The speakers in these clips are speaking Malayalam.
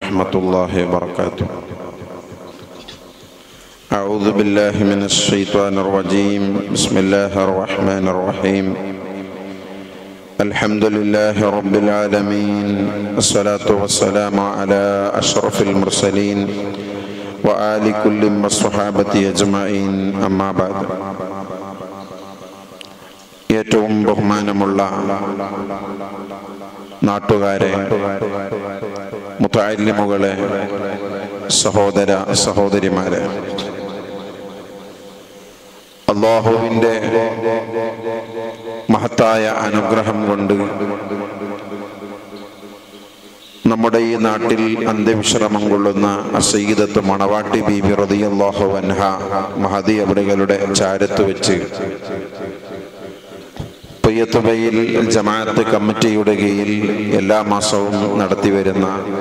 ورحمة الله وبركاته أعوذ بالله من الشيطان الرجيم بسم الله الرحمن الرحيم الحمد لله رب العالمين الصلاة والسلام على أشرف المرسلين وآل كل والصحابة أجمعين أما بعد ഏറ്റവും ബഹുമാനമുള്ള നാട്ടുകാരെ മുത്താലിമുകളെ സഹോദര സഹോദരിമാരെ അള്ളാഹുവിൻ്റെ മഹത്തായ അനുഗ്രഹം കൊണ്ട് നമ്മുടെ ഈ നാട്ടിൽ അന്ത്യവിശ്രമം കൊള്ളുന്ന അസീദത്ത് മണവാട്ടി ബീബി റതിയല്ലാഹു അൻഹ മഹദി അവരുകളുടെ ചാരത്ത് വെച്ച് പൊയ്യത്തുബയിൽ ജമാഅത്ത് കമ്മിറ്റിയുടെ കീഴിൽ എല്ലാ മാസവും നടത്തിവരുന്ന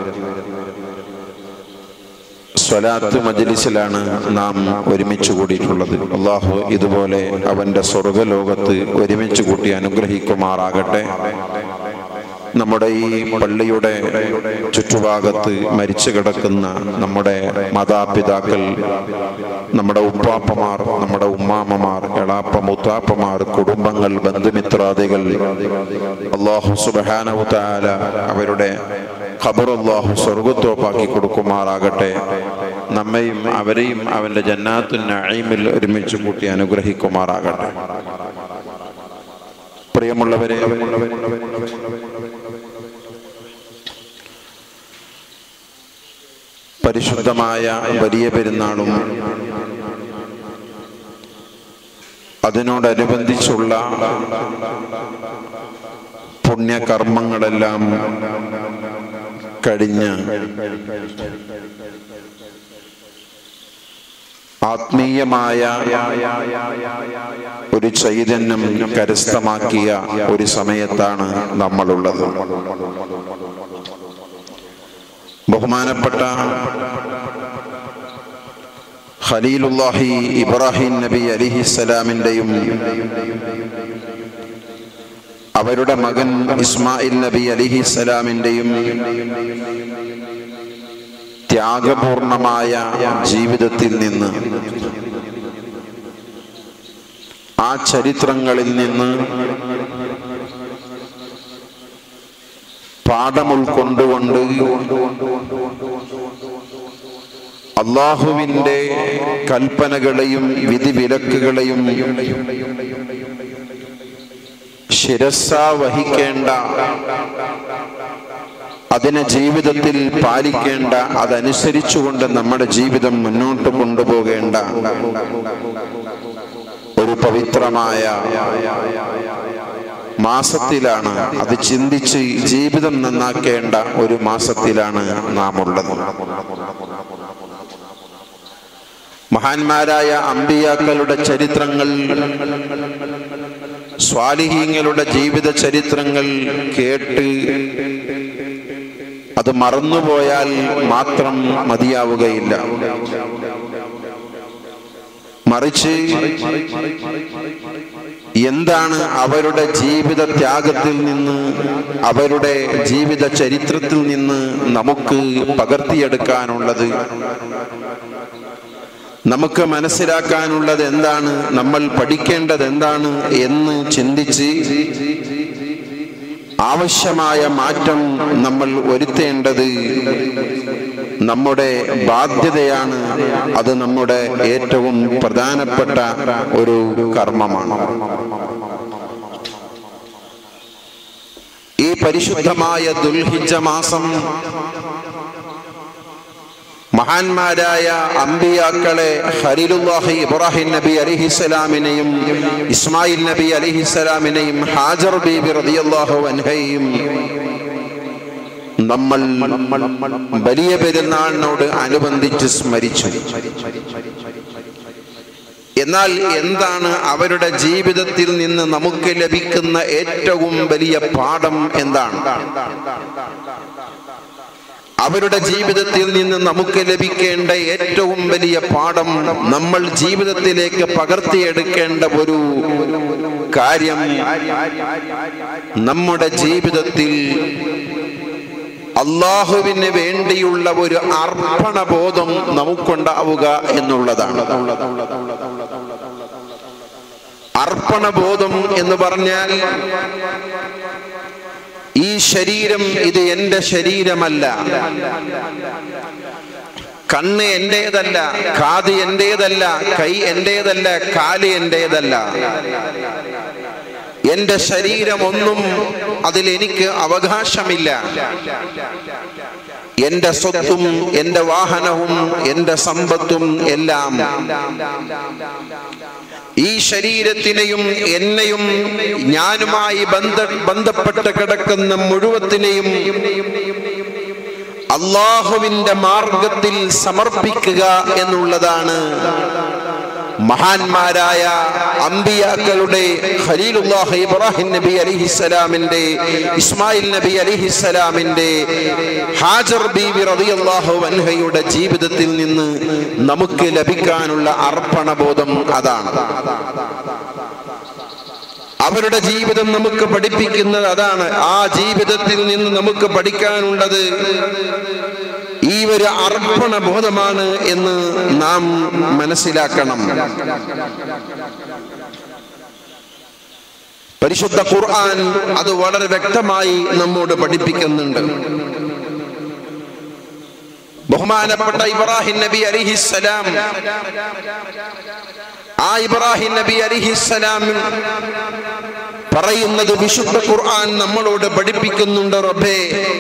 സ്വലാത്ത് മജലിസിലാണ് നാം ഒരുമിച്ച് കൂടിയിട്ടുള്ളത് അള്ളാഹു ഇതുപോലെ അവന്റെ സ്വർഗലോകത്ത് ഒരുമിച്ച് കൂട്ടി അനുഗ്രഹിക്കുമാറാകട്ടെ നമ്മുടെ ഈ പള്ളിയുടെ ചുറ്റുഭാഗത്ത് മരിച്ചു കിടക്കുന്ന നമ്മുടെ മാതാപിതാക്കൾ നമ്മുടെ ഉപ്പാപ്പമാർ നമ്മുടെ ഉമ്മാമ്മമാർ എളാപ്പ മുത്താപ്പമാർ കുടുംബങ്ങൾ ബന്ധുമിത്രാദികൾ അള്ളാഹു സുബാനവുത്താല അവരുടെ ഖബർ അള്ളാഹു സ്വർഗത്തോപ്പാക്കി കൊടുക്കുമാറാകട്ടെ നമ്മയും അവരെയും അവന്റെ ജന്നാത്തു നഈമിൽ ഒരുമിച്ച് കൂട്ടി അനുഗ്രഹിക്കുമാറാകട്ടെ പ്രിയമുള്ളവരെ പരിശുദ്ധമായ വലിയ പെരുന്നാളും അതിനോടനുബന്ധിച്ചുള്ള പുണ്യകർമ്മങ്ങളെല്ലാം കഴിഞ്ഞ് ആത്മീയമായ ഒരു ചൈതന്യം കരസ്ഥമാക്കിയ ഒരു സമയത്താണ് നമ്മളുള്ളത് ബഹുമാനപ്പെട്ട ഖലീലുല്ലാഹി ഇബ്രാഹിം നബി അലിഹിസ്സലാമിൻ്റെയും അവരുടെ മകൻ ഇസ്മായിൽ നബി അലിഹിസ്സലാമിൻ്റെയും ത്യാഗപൂർണമായ ജീവിതത്തിൽ നിന്ന് ആ ചരിത്രങ്ങളിൽ നിന്ന് പാഠം ഉൾക്കൊണ്ടുകൊണ്ട് അള്ളാഹുവിൻ്റെ കൽപ്പനകളെയും വിധിവിലക്കുകളെയും ശിരസ വഹിക്കേണ്ട അതിനെ ജീവിതത്തിൽ പാലിക്കേണ്ട അതനുസരിച്ചുകൊണ്ട് നമ്മുടെ ജീവിതം മുന്നോട്ട് കൊണ്ടുപോകേണ്ട ഒരു പവിത്രമായ മാസത്തിലാണ് അത് ചിന്തിച്ച് ജീവിതം നന്നാക്കേണ്ട ഒരു മാസത്തിലാണ് നാം ഉള്ളത് മഹാന്മാരായ അമ്പിയാക്കളുടെ ചരിത്രങ്ങൾ സ്വാലിഹീങ്ങളുടെ ജീവിത ചരിത്രങ്ങൾ കേട്ട് അത് മറന്നുപോയാൽ മാത്രം മതിയാവുകയില്ല മറിച്ച് എന്താണ് അവരുടെ ജീവിത ത്യാഗത്തിൽ നിന്ന് അവരുടെ ജീവിത ചരിത്രത്തിൽ നിന്ന് നമുക്ക് പകർത്തിയെടുക്കാനുള്ളത് നമുക്ക് മനസ്സിലാക്കാനുള്ളത് എന്താണ് നമ്മൾ പഠിക്കേണ്ടത് എന്താണ് എന്ന് ചിന്തിച്ച് ആവശ്യമായ മാറ്റം നമ്മൾ വരുത്തേണ്ടത് നമ്മുടെ ബാധ്യതയാണ് അത് നമ്മുടെ ഏറ്റവും പ്രധാനപ്പെട്ട ഒരു കർമ്മമാണ് ഈ പരിശുദ്ധമായ ദുൽഹിജ മാസം മഹാന്മാരായ അമ്പിയാക്കളെ ഖലീലുല്ലാഹി ഇബ്രാഹിം നബി അലിഹിസ്സലാമിനെയും ഇസ്മായിൽ നബി അലിഹിസ്സലാമിനെയും ഹാജർ ബീബി റളിയല്ലാഹു അൻഹയും നമ്മൾ വലിയ പെരുന്നാളിനോട് അനുബന്ധിച്ച് സ്മരിച്ചു എന്നാൽ എന്താണ് അവരുടെ ജീവിതത്തിൽ നിന്ന് നമുക്ക് ലഭിക്കുന്ന ഏറ്റവും വലിയ പാഠം എന്താണ് അവരുടെ ജീവിതത്തിൽ നിന്ന് നമുക്ക് ലഭിക്കേണ്ട ഏറ്റവും വലിയ പാഠം നമ്മൾ ജീവിതത്തിലേക്ക് പകർത്തിയെടുക്കേണ്ട ഒരു കാര്യം നമ്മുടെ ജീവിതത്തിൽ അള്ളാഹുവിന് വേണ്ടിയുള്ള ഒരു അർപ്പണബോധം നമുക്കുണ്ടാവുക എന്നുള്ളതാണ് അർപ്പണബോധം എന്ന് പറഞ്ഞാൽ ഈ ശരീരം ഇത് എന്റെ ശരീരമല്ല കണ്ണ് എന്റേതല്ല കാത് എന്റേതല്ല കൈ എന്റേതല്ല കാല് എന്റേതല്ല എന്റെ ശരീരം ഒന്നും അതിൽ എനിക്ക് അവകാശമില്ല എന്റെ സ്വത്തും എന്റെ വാഹനവും എന്റെ സമ്പത്തും എല്ലാം ഈ ശരീരത്തിനെയും എന്നെയും ഞാനുമായി ബന്ധ ബന്ധപ്പെട്ട് കിടക്കുന്ന മുഴുവത്തിനെയും അള്ളാഹുവിന്റെ മാർഗത്തിൽ സമർപ്പിക്കുക എന്നുള്ളതാണ് മഹാന്മാരായ അമ്പിയാക്കളുടെ ഖലീലുല്ലാഹ് ഇബ്രാഹിം നബി അലിഹിസ്സലാമിന്റെ ഇസ്മായിൽ നബി അലിഹിസ്സലാമിന്റെ ഹാജർ ബീവി റളിയല്ലാഹു അൻഹയുടെ ജീവിതത്തിൽ നിന്ന് നമുക്ക് ലഭിക്കാനുള്ള അർപ്പണബോധം അതാണ് അവരുടെ ജീവിതം നമുക്ക് പഠിപ്പിക്കുന്നത് അതാണ് ആ ജീവിതത്തിൽ നിന്ന് നമുക്ക് പഠിക്കാനുള്ളത് ഈ ഒരു അർപ്പണ ബോധമാണ് എന്ന് നാം മനസ്സിലാക്കണം പരിശുദ്ധ ഖുർആൻ അത് വളരെ വ്യക്തമായി നമ്മോട് പഠിപ്പിക്കുന്നുണ്ട് ബഹുമാനപ്പെട്ട ഇബ്രാഹിം നബി അലിഹിസ്സലാം ആ ഇബ്രാഹിം നബി അലിഹിസ്സലാം പറയുന്നത് വിശുദ്ധ ഖുർആൻ നമ്മളോട് പഠിപ്പിക്കുന്നുണ്ട് റബ്ബേ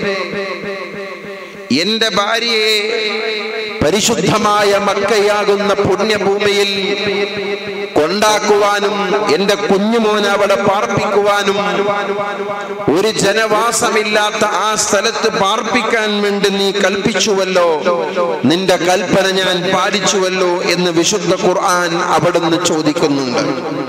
എന്റെ ഭാര്യയെ പരിശുദ്ധമായ മക്കയാകുന്ന പുണ്യഭൂമിയിൽ കൊണ്ടാക്കുവാനും എന്റെ കുഞ്ഞുമോനെ അവിടെ പാർപ്പിക്കുവാനും ഒരു ജനവാസമില്ലാത്ത ആ സ്ഥലത്ത് പാർപ്പിക്കാൻ വേണ്ടി നീ കൽപ്പിച്ചുവല്ലോ നിന്റെ കൽപ്പന ഞാൻ പാലിച്ചുവല്ലോ എന്ന് വിശുദ്ധ ഖുർആൻ അവിടുന്ന് ചോദിക്കുന്നുണ്ട്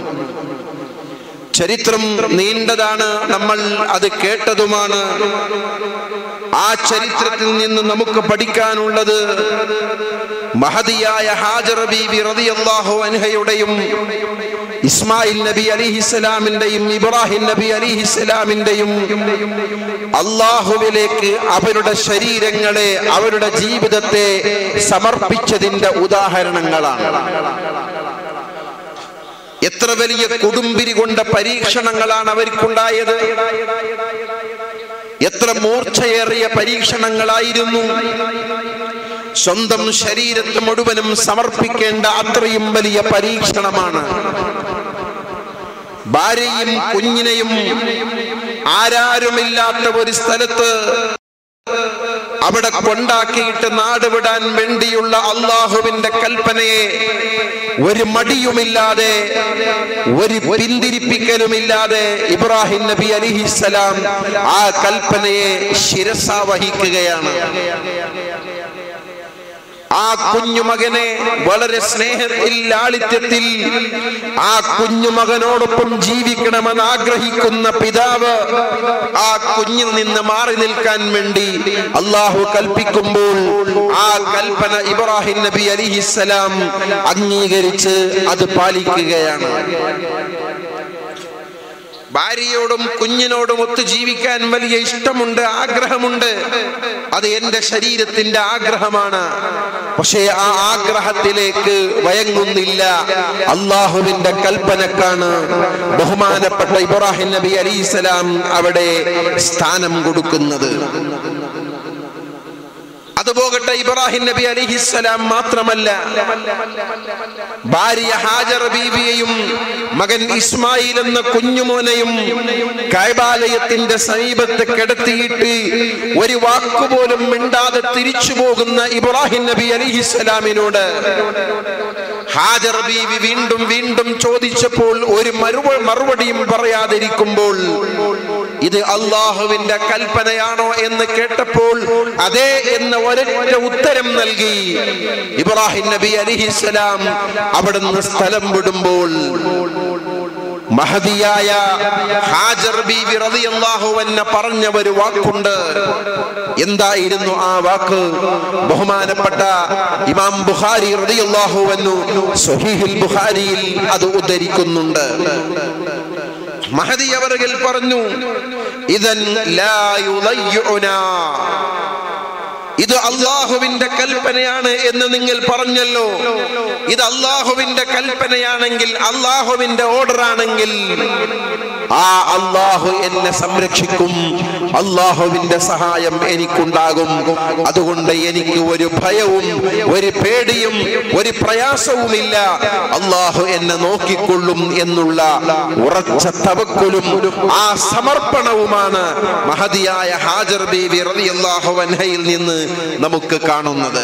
ചരിത്രം നീണ്ടതാണ് നമ്മൾ അത് കേട്ടതുമാണ് ആ ചരിത്രത്തിൽ നിന്ന് നമുക്ക് പഠിക്കാനുള്ളത് മഹതിയായ ഹാജർ ബീബി റളിയല്ലാഹു അൻഹയുടെയും ഇസ്മായിൽ നബി അലിഹിസ്സലാമിന്റെയും ഇബ്രാഹിം നബി അലിഹിസ്സലാമിന്റെയും അള്ളാഹുവിലേക്ക് അവരുടെ ശരീരങ്ങളെ അവരുടെ ജീവിതത്തെ സമർപ്പിച്ചതിന്റെ ഉദാഹരണങ്ങളാണ് എത്ര വലിയ കൊടുമ്പിരി കൊണ്ട പരീക്ഷണങ്ങളാണ് അവർക്കുണ്ടായത് എത്ര മൂർച്ചയേറിയ പരീക്ഷണങ്ങളായിരുന്നു സ്വന്തം ശരീരത്തെ മുഴുവനും സമർപ്പിക്കേണ്ട അത്രയും വലിയ പരീക്ഷണമാണ് ഭാര്യയും കുഞ്ഞിനെയും ആരാരുമില്ലാത്ത ഒരു സ്ഥലത്ത് അവിടെ കൊണ്ടാക്കിയിട്ട് നാടുവിടാൻ വേണ്ടിയുള്ള അള്ളാഹുവിന്റെ കൽപ്പനയെ ഒരു മടിയുമില്ലാതെ ഒരു പിന്തിരിപ്പിക്കലുമില്ലാതെ ഇബ്രാഹിം നബി അലിഹിസലാം ആ കൽപ്പനയെ ശിരസ വഹിക്കുകയാണ് ആ കുഞ്ഞുമകനെ വളരെ സ്നേഹത്തിൽ ലാളിത്യത്തിൽ ആ കുഞ്ഞുമകനോടൊപ്പം ജീവിക്കണമെന്ന് ആഗ്രഹിക്കുന്ന പിതാവ് ആ കുഞ്ഞിൽ നിന്ന് മാറി നിൽക്കാൻ വേണ്ടി അള്ളാഹു കൽപ്പിക്കുമ്പോൾ ആ കൽപ്പന ഇബ്രാഹിം നബി അലിഹിസലാം അംഗീകരിച്ച് അത് പാലിക്കുകയാണ് ഭാര്യയോടും കുഞ്ഞിനോടും ഒത്തു ജീവിക്കാൻ വലിയ ഇഷ്ടമുണ്ട് ആഗ്രഹമുണ്ട് അത് എന്റെ ശരീരത്തിന്റെ ആഗ്രഹമാണ് പക്ഷേ ആ ആഗ്രഹത്തിലേക്ക് വയങ്ങുന്നില്ല അള്ളാഹുവിന്റെ കൽപ്പനക്കാണ് ബഹുമാനപ്പെട്ട ഇബ്രാഹിം നബി അലിസ്ലാം അവിടെ സ്ഥാനം കൊടുക്കുന്നത് അതുപോകട്ടെ ഇബ്രാഹിം നബി അലിഹിസ്സലാം മാത്രമല്ല ഭാര്യ ഹാജർ ബീവിയെയും മകൻ ഇസ്മായിൽ എന്ന കുഞ്ഞുമോനെയും കൈബാലയത്തിന്റെ സമീപത്ത് കിടത്തിയിട്ട് ഒരു വാക്കുപോലും മിണ്ടാതെ തിരിച്ചു പോകുന്ന ഇബ്രാഹിം നബി അലിഹിസ്സലാമിനോട് ഹാജർ ബീവി വീണ്ടും വീണ്ടും ചോദിച്ചപ്പോൾ ഒരു മറുപ മറുപടിയും പറയാതിരിക്കുമ്പോൾ ഇത് അള്ളാഹുവിന്റെ കൽപ്പനയാണോ എന്ന് കേട്ടപ്പോൾ അതെ എന്ന് ഒരൊറ്റ ഉത്തരം നൽകി ഇബ്രാഹിം നബി അലിഹിസ്സലാം അവിടുന്ന് സ്ഥലം വിടുമ്പോൾ മഹതിയായ ഹാജർ ബീവി റളിയല്ലാഹു അൻഹ പറഞ്ഞ ഒരു വാക്കുണ്ട് എന്തായിരുന്നു ആ വാക്ക് ബഹുമാനപ്പെട്ട ഇമാം ബുഖാരി റളിയല്ലാഹു അൻഹു സ്വഹീഹുൽ ബുഖാരിയിൽ അത് ഉദ്ധരിക്കുന്നുണ്ട് മഹദി അവറുകൾ പറഞ്ഞു ഇതൻ ലാ യുളയ്യുനാ ഇത് അള്ളാഹുവിന്റെ കൽപ്പനയാണ് എന്ന് നിങ്ങൾ പറഞ്ഞല്ലോ ഇത് അള്ളാഹുവിന്റെ കൽപ്പനയാണെങ്കിൽ അള്ളാഹുവിന്റെ ഓർഡർ ആണെങ്കിൽ ആ അള്ളാഹു എന്നെ സംരക്ഷിക്കും അള്ളാഹുവിന്റെ സഹായം എനിക്കുണ്ടാകും അതുകൊണ്ട് എനിക്ക് ഒരു ഭയവും ഒരു പേടിയും ഒരു പ്രയാസവുമില്ല അള്ളാഹു എന്നെ നോക്കിക്കൊള്ളും എന്നുള്ള ഉറച്ച തവക്കുലും ആ സമർപ്പണവുമാണ് മഹതിയായ ഹാജർ ബീവി റളിയല്ലാഹു അൻഹയിൽ നിന്ന് നമുക്ക് കാണുന്നത്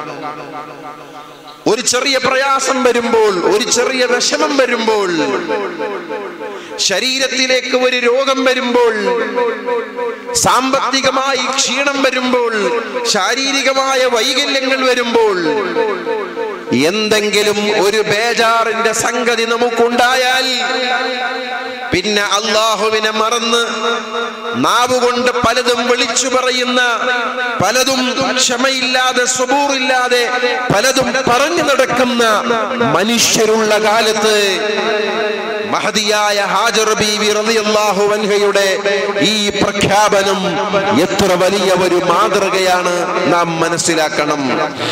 ഒരു ചെറിയ പ്രയാസം വരുമ്പോൾ ഒരു ചെറിയ വിഷമം വരുമ്പോൾ ശരീരത്തിലേക്ക് ഒരു രോഗം വരുമ്പോൾ സാമ്പത്തികമായി ക്ഷീണം വരുമ്പോൾ ശാരീരികമായ വൈകല്യങ്ങൾ വരുമ്പോൾ എന്തെങ്കിലും ഒരു ബേജാറിന്റെ സംഗതി നമുക്കുണ്ടായാൽ പിന്നെ അള്ളാഹുവിനെ മറന്ന് നാവുകൊണ്ട് പലതും വിളിച്ചു പറയുന്ന പലതും ക്ഷമയില്ലാതെ സുബൂറില്ലാതെ പലതും പറഞ്ഞു നടക്കുന്ന മനുഷ്യരുള്ള കാലത്ത് മഹതിയായ ഹാജർ ബീവി റളിയല്ലാഹു അൻഹയുടെ ഈ പ്രഖ്യാപനം എത്ര വലിയ ഒരു മാതൃകയാണ് നാം മനസ്സിലാക്കണം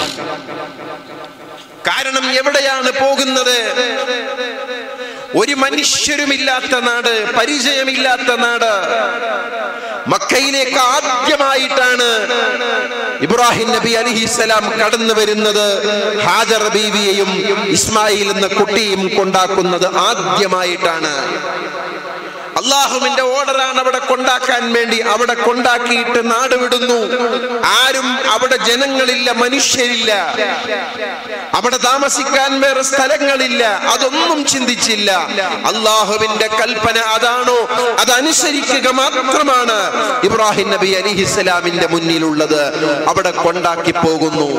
കാരണം എവിടെയാണ് പോകുന്നത് ഒരു മനുഷ്യരുമില്ലാത്ത നാട് പരിചയമില്ലാത്ത നാട് മക്കയിലേക്ക് ആദ്യമായിട്ടാണ് ഇബ്രാഹിം നബി അലിഹിസലാം കടന്നു വരുന്നത് ഹാജർ ബീവിയെയും ഇസ്മായിൽ എന്ന കുട്ടിയും കൊണ്ടാക്കുന്നത് ആദ്യമായിട്ടാണ് അള്ളാഹുവിന്റെ ഓർഡറാണ് അവിടെ കൊണ്ടാക്കാൻ വേണ്ടി അവിടെ കൊണ്ടാക്കിയിട്ട് നാട് വിടുന്നു ആരും അവിടെ ജനങ്ങളില്ല മനുഷ്യരില്ല അവിടെ താമസിക്കാൻ വേറെ സ്ഥലങ്ങളില്ല അതൊന്നും ചിന്തിച്ചില്ല അള്ളാഹുവിന്റെ കൽപ്പന അതാണോ അതനുസരിക്കുക മാത്രമാണ് ഇബ്രാഹിം നബി അലിഹിസ്സലാമിന്റെ മുന്നിലുള്ളത് അവിടെ കൊണ്ടാക്കി പോകുന്നു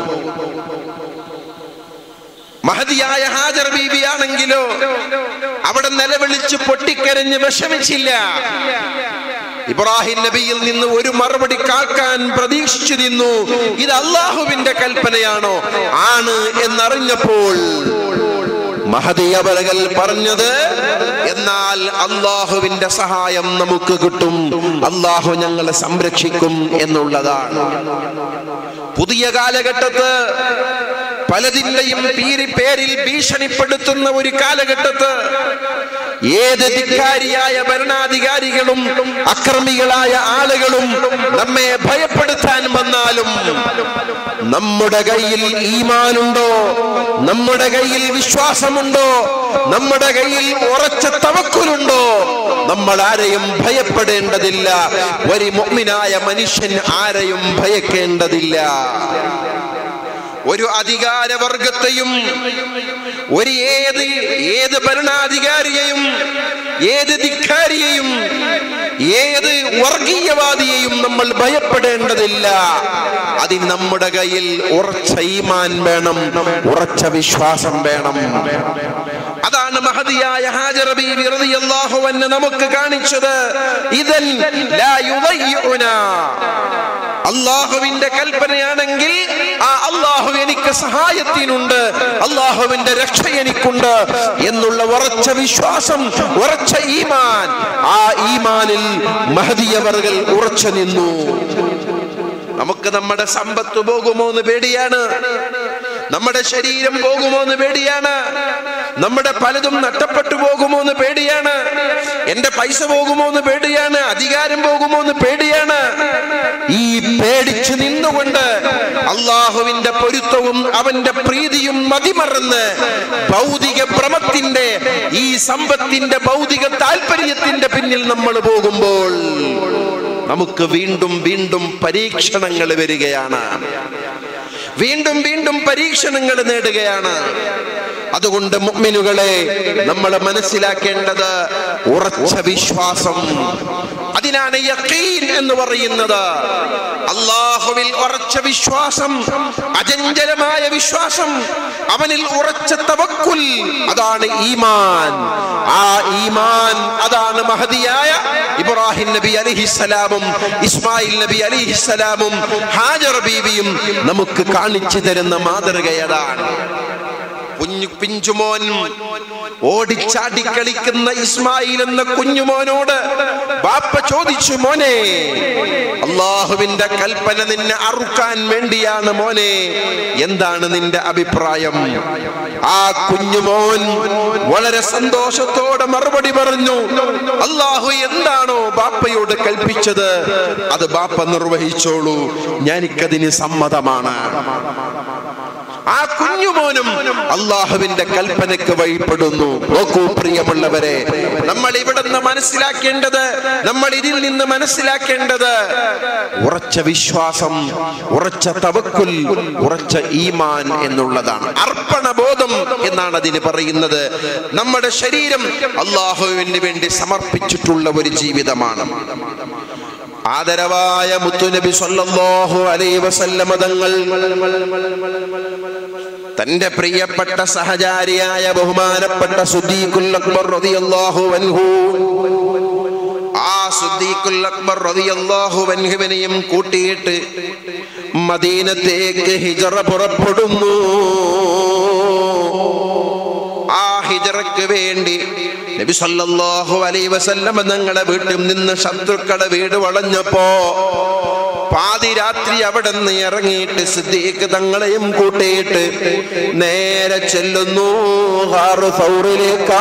മഹതിയായ ഹാജർ ബീബി ആണെങ്കിലോ അവിടെ നിലവിളിച്ച് പൊട്ടിക്കരഞ്ഞ് വിഷമിച്ചില്ല ഇബ്രാഹിം നബിയിൽ നിന്ന് ഒരു മറുപടി കാക്കാൻ പ്രതീക്ഷിച്ചു നിന്നു ഇത് അള്ളാഹുവിന്റെ കൽപ്പനയാണോ ആണ് എന്നറിഞ്ഞപ്പോൾ മഹദിയവലകൾ പറഞ്ഞത് എന്നാൽ അള്ളാഹുവിന്റെ സഹായം നമുക്ക് കിട്ടും അള്ളാഹു ഞങ്ങളെ സംരക്ഷിക്കും എന്നുള്ളതാണ് പുതിയ കാലഘട്ടത്ത് പലതിന്റെയും പീരി പേരിൽ ഭീഷണിപ്പെടുത്തുന്ന ഒരു കാലഘട്ടത്ത് ഏത് ധിക്കാരിയായ ഭരണാധികാരികളും അക്രമികളായ ആളുകളും നമ്മെ ഭയപ്പെടുത്താൻ വന്നാലും നമ്മുടെ കയ്യിൽ ഈമാനുണ്ടോ നമ്മുടെ കയ്യിൽ വിശ്വാസമുണ്ടോ നമ്മുടെ കയ്യിൽ ഉറച്ച തവക്കുലുണ്ടോ നമ്മൾ ആരെയും ഭയപ്പെടേണ്ടതില്ല ഒരു മുഅ്മിനായ മനുഷ്യൻ ആരെയും ഭയക്കേണ്ടതില്ല ഒരു അധികാരവർഗത്തെയും ഒരു ഏത് ഏത് ഭരണാധികാരിയെയും ഏത് ധിക്കാരിയെയും ഏത് വർഗീയവാദിയെയും നമ്മൾ ഭയപ്പെടേണ്ടതില്ല അതിന് നമ്മുടെ കയ്യിൽ ഉറച്ച ഈമാൻ വേണം ഉറച്ച വിശ്വാസം വേണം അതാണ് മഹതിയായ ഹാജർ ബീവി റളിയല്ലാഹു അൻഹ നമുക്ക് കാണിച്ചത് ഇതൻ ലാ യുദയ്യുനാ അള്ളാഹുവിന്റെ കൽപ്പനയാണെങ്കിൽ ആ അള്ളാഹു എനിക്ക് സഹായത്തിനുണ്ട് അള്ളാഹുവിന്റെ രക്ഷ എനിക്കുണ്ട് എന്നുള്ള ഉറച്ച വിശ്വാസം ഉറച്ച ഈമാൻ ആ ഈമാനിൽ മഹദിയവറുകൾ ഉറച്ചു നിന്നു നമുക്ക് നമ്മുടെ സമ്പത്ത് പോകുമോ എന്ന് പേടിയാണ് നമ്മുടെ ശരീരം പോകുമോ എന്ന് പേടിയാണ് നമ്മുടെ പലതും നഷ്ടപ്പെട്ടു പോകുമോ എന്ന് പേടിയാണ് എന്റെ പൈസ പോകുമോ എന്ന് പേടിയാണ് അധികാരം പോകുമോ എന്ന് പേടിയാണ് ഈ പേടിച്ചു നിന്നുകൊണ്ട് അള്ളാഹുവിന്റെ പൊരുത്തവും അവന്റെ പ്രീതിയും മതിമറന്ന് ഭൗതിക ഭ്രമത്തിന്റെ ഈ സമ്പത്തിന്റെ ഭൗതിക താല്പര്യത്തിന്റെ പിന്നിൽ നമ്മൾ പോകുമ്പോൾ നമുക്ക് വീണ്ടും വീണ്ടും പരീക്ഷണങ്ങൾ വരികയാണ് വീണ്ടും വീണ്ടും പരീക്ഷണങ്ങൾ നേടുകയാണ് അതുകൊണ്ട് മുഅ്മിനുകളെ നമ്മൾ മനസ്സിലാക്കേണ്ടത് ഉറച്ച വിശ്വാസം അതിനാണ് യഖീൻ എന്ന് പറയുന്നത് അള്ളാഹുവിൽ ഉറച്ച വിശ്വാസം അചഞ്ചലമായ വിശ്വാസം അവനിൽ ഉറച്ച തവക്കുൽ അതാണ് ഈമാൻ ആ ഈമാൻ അതാണ് മഹതിയായ ഇബ്രാഹിം നബി അലിഹിസലാമും ഇസ്മായിൽ നബി അലിഹിസലാമും ഹാജർ ബീവിയും നമുക്ക് കാണിച്ചു തരുന്ന മാതൃക അതാണ് കുഞ്ഞു പിഞ്ചുമോൻ ഓടിച്ചാടി കളിക്കുന്ന ഇസ്മായിൽ എന്ന കുഞ്ഞുമോനോട് ബാപ്പ ചോദിച്ചു മോനെ അള്ളാഹുവിന്റെ കൽപ്പന നിന്നെ അറുക്കാൻ വേണ്ടിയാണ് മോനെ എന്താണ് നിന്റെ അഭിപ്രായം ആ കുഞ്ഞുമോൻ വളരെ സന്തോഷത്തോടെ മറുപടി പറഞ്ഞു അള്ളാഹു എന്താണോ ബാപ്പയോട് കൽപ്പിച്ചത് അത് ബാപ്പ നിർവഹിച്ചോളൂ ഞാനിക്കതിന് സമ്മതമാണ് ആ കുഞ്ഞുമോനും അള്ളാഹുവിന്റെ കൽപ്പനയ്ക്ക് വഴിപ്പെടുന്നു നോക്കൂ പ്രിയമുള്ളവരെ നമ്മൾ ഇവിടെ നിന്ന് മനസ്സിലാക്കേണ്ടത് നമ്മൾ ഇതിൽ നിന്ന് മനസ്സിലാക്കേണ്ടത് ഉറച്ച വിശ്വാസം ഉറച്ച തവക്കുൽ ഉറച്ച ഈമാൻ എന്നുള്ളതാണ് അർപ്പണബോധം എന്നാണ് അതിന് പറയുന്നത് നമ്മുടെ ശരീരം അള്ളാഹുവിന് വേണ്ടി സമർപ്പിച്ചിട്ടുള്ള ഒരു ജീവിതമാണ് ആദരവായ മുത്തുനബി സല്ലല്ലാഹു അലൈഹി വസല്ലമ തങ്ങൾ തന്റെ പ്രിയപ്പെട്ട സഹചാരിയായ ബഹുമാനപ്പെട്ട സുദ്ദീഖുൽ അക്ബർ റളിയല്ലാഹു അൻഹു ആ സുദ്ദീഖുൽ അക്ബർ റളിയല്ലാഹു അൻഹുവിനെയും കൂട്ടിയിട്ട് മദീനത്തേക്ക് ഹിജറ പുറപ്പെടുന്നു ആ ഹിജറയ്ക്ക് വേണ്ടി നബി സല്ലല്ലാഹു അലൈഹി വസല്ലം തങ്ങളെ വീട്ടിൽ നിന്ന് ശത്രുക്കളെ വീട് വളഞ്ഞപ്പോ പാതിരാത്രി അവിടെ നിന്ന് ഇറങ്ങിയിട്ട് സിദ്ദീഖ് തങ്ങളെയും കൂട്ടിയിട്ട് നേരെ ചെല്ലുന്നു ഹാറു സൗറിലേക്കാ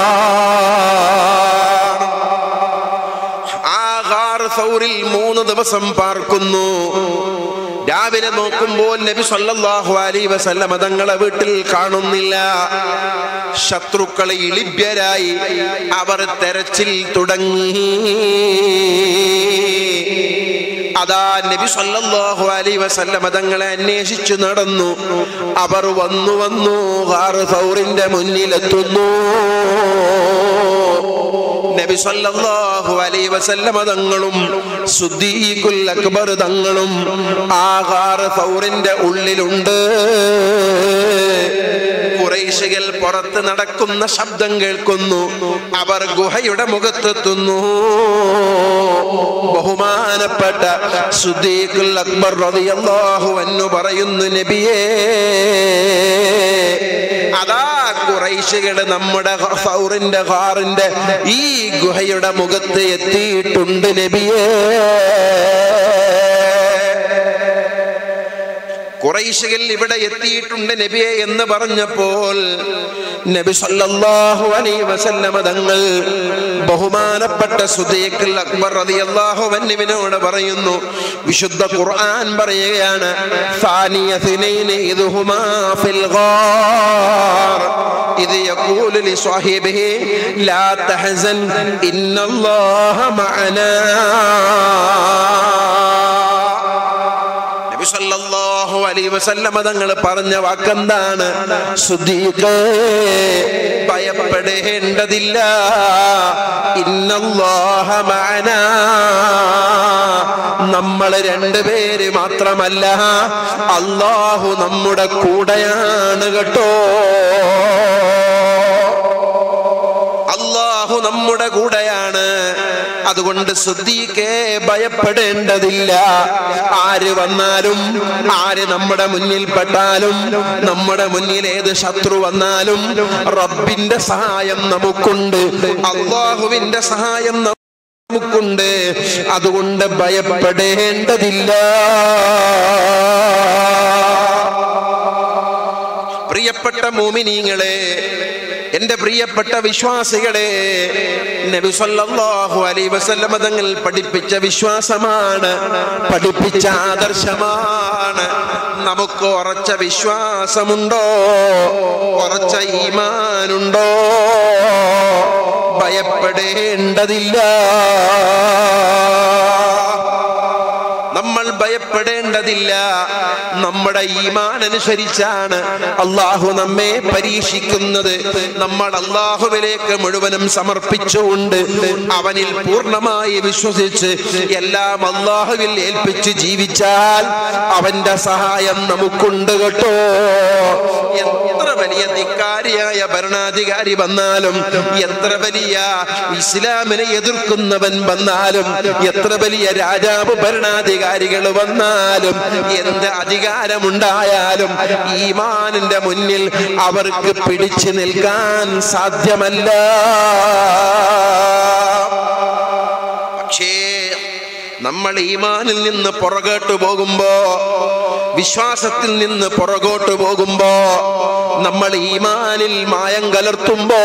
ആ ഹാർ സൗറിൽ മൂന്ന് ദിവസം പാർക്കുന്നു രാവിലെ നോക്കുമ്പോൾ നബി സല്ലല്ലാഹു അലൈഹി വസല്ലമ തങ്ങളെ വീട്ടിൽ കാണുന്നില്ല ശത്രുക്കളെ ഇളിഭ്യരായി അവർ തെരച്ചിൽ തുടങ്ങി അതാ നബി സല്ലല്ലാഹു അലൈഹി വസല്ലമ തങ്ങളെ അന്വേഷിച്ചു നടന്നു അവർ വന്നു വന്നു ഹാർ സൗറിന്റെ മുന്നിലെത്തുന്നു നബി സല്ലല്ലാഹു അലൈഹി വസല്ലമ തങ്ങളും സുദ്ദീഖുൽ അക്ബർ തങ്ങളും ആഹാര സൗറിന്റെ ഉള്ളിലുണ്ട് കുറേശികൾ പുറത്ത് നടക്കുന്ന ശബ്ദം കേൾക്കുന്നു അവർ ഗുഹയുടെ മുഖത്തെത്തുന്നു ബഹുമാനപ്പെട്ട സുദ്ദീഖുൽ അക്ബർ റളിയല്ലാഹു അൻഹു പറയുന്നു നബിയേ അതാ കുറൈശികള് നമ്മുടെ സൗറിന്റെ ഹാറിന്റെ ഈ ഗുഹയുടെ മുഖത്ത് എത്തിയിട്ടുണ്ട് നബിയേ കുറൈശികൾ ഇവിടെ എത്തിയിട്ടുണ്ട് നബിയെ എന്ന് പറഞ്ഞപ്പോൾ നബി സല്ലല്ലാഹു അലൈഹി വസല്ലമ തങ്ങൾ ബഹുമാനപ്പെട്ട സുദീഖുൽ അക്ബർ റളിയല്ലാഹു അൻഹുവിനോട് പറയുന്നു വിശുദ്ധ ഖുർആൻ പറയുകയാണ് ثانية اثنين إذ هما في الغار إذ يقول لصاحبه لا تحزن إن الله معنا നബി സല്ലല്ലാഹു അലൈഹി വസല്ലമ തങ്ങൾ പറഞ്ഞ വാക്കെന്താണ് സുദ്ദീഖേ ഭയപ്പെടേണ്ടതില്ല ഇന്നല്ലാഹ മഅനാ നമ്മൾ രണ്ടുപേര് മാത്രമല്ല അള്ളാഹു നമ്മുടെ കൂടെയാണ് കേട്ടോ അള്ളാഹു നമ്മുടെ കൂടെയാണ് അതുകൊണ്ട് ശ്രദ്ധിക്കേ ഭയപ്പെടേണ്ടതില്ല ആര് വന്നാലും ആര് നമ്മുടെ മുന്നിൽ പെട്ടാലും നമ്മുടെ മുന്നിൽ ഏത് ശത്രു വന്നാലും റബ്ബിന്റെ സഹായം നമുക്കുണ്ട് അള്ളാഹുവിന്റെ സഹായം നമുക്കുണ്ട് അതുകൊണ്ട് ഭയപ്പെടേണ്ടതില്ല പ്രിയപ്പെട്ട മോമിനീങ്ങളെ എന്റെ പ്രിയപ്പെട്ട വിശ്വാസികളെ നബി സല്ലല്ലാഹു അലൈഹി വസല്ലമ തങ്ങൾ പഠിപ്പിച്ച വിശ്വാസമാണ് പഠിപ്പിച്ച ആദർശമാണ് നമുക്ക് ഉറച്ച വിശ്വാസമുണ്ടോ ഉറച്ച ഈമാനുണ്ടോ ഭയപ്പെടേണ്ടതില്ല നമ്മൾ ഭയപ്പെടേണ്ടതില്ല നമ്മുടെ ഈമാൻ അനുസരിച്ചാണ് അള്ളാഹു നമ്മെ പരീക്ഷിക്കുന്നത് നമ്മൾ അള്ളാഹുവിലേക്ക് മുഴുവനും സമർപ്പിച്ചുകൊണ്ട് അവനിൽ പൂർണ്ണമായി വിശ്വസിച്ച് എല്ലാം അള്ളാഹുവിൽ ഏൽപ്പിച്ച് ജീവിച്ചാൽ അവന്റെ സഹായം നമുക്കുണ്ട് കേട്ടോ എത്ര വലിയ ധിക്കാരിയായ ഭരണാധികാരി വന്നാലും എത്ര വലിയ ഇസ്ലാമിനെ എതിർക്കുന്നവൻ വന്നാലും എത്ര വലിയ രാജാവ് ഭരണാധികാരികൾ വന്നാലും എന്ത് അധികാരമുണ്ടായാലും ഈമാനിന്റെ മുന്നിൽ അവർക്ക് പിടിച്ചു നിൽക്കാൻ സാധ്യമല്ല പക്ഷേ നമ്മൾ ഈമാനിൽ നിന്ന് പുറകോട്ട് പോകുമ്പോ വിശ്വാസത്തിൽ നിന്ന് പുറകോട്ട് പോകുമ്പോ നമ്മൾ ഈമാനിൽ മായം കലർത്തുമ്പോ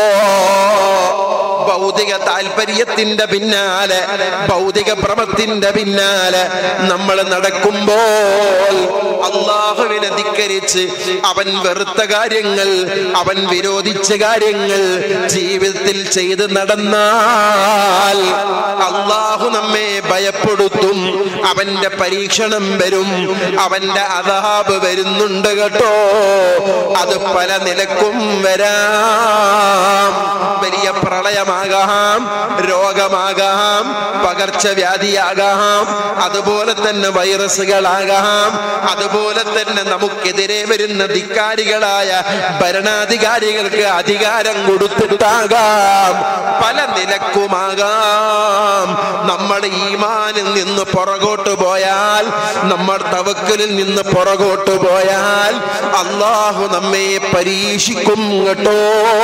ഭൗതിക താല്പര്യത്തിന്റെ പിന്നാലെ ഭൗതിക ഭ്രമത്തിന്റെ പിന്നാലെ നമ്മൾ നടക്കുമ്പോൾ അള്ളാഹുവിനെ ധിക്കരിച്ച് അവൻ വെറുത്ത കാര്യങ്ങൾ അവൻ വിരോധിച്ച കാര്യങ്ങൾ ജീവിതത്തിൽ ചെയ്ത് നടന്നാൽ അള്ളാഹു നമ്മെ ഭയപ്പെടുത്തും അവന്റെ പരീക്ഷണം വരും അവന്റെ അതാപ് വരുന്നുണ്ട് കേട്ടോ അത് പല നിലക്കും വരാം വലിയ പ്രളയമാകാം രോഗമാകാം പകർച്ചവ്യാധിയാകാം അതുപോലെ തന്നെ വൈറസുകളാകാം അതുപോലെ തന്നെ നമുക്കെതിരെ വരുന്ന ധിക്കാരികളായ ഭരണാധികാരികൾക്ക് അധികാരം കൊടുത്തിട്ടാകാം പല നിലക്കുമാകാം നമ്മൾ ഈമാനിൽ നിന്ന് പുറകോട്ട് പോയാൽ നമ്മൾ തവക്കലിൽ നിന്ന് പുറകോട്ട് പോയാൽ അള്ളാഹു നമ്മെ പരീക്ഷിക്കും കേട്ടോ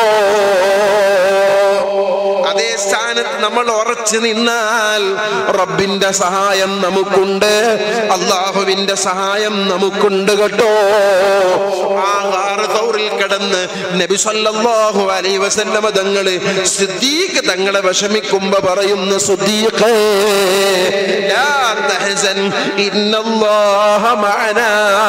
അതേ സ്ഥാനത്ത് നമ്മൾ ഉറച്ചു നിന്നാൽ റബ്ബിന്റെ സഹായം നമുക്കുണ്ട് അള്ളാഹുവിന്റെ സഹായം നമുക്കുണ്ട് കേട്ടോ ആ ആറ് തൗറിൽ കിടന്ന് നബി സല്ലല്ലാഹു അലൈഹി വസല്ലമ തങ്ങള് സിദ്ദീഖ് തങ്ങളെ വിഷമിക്കുമ്പോ പറയുന്നു സിദ്ദീഖേ ലാ തഹസൻ ഇന്നല്ലാഹ മഅനാ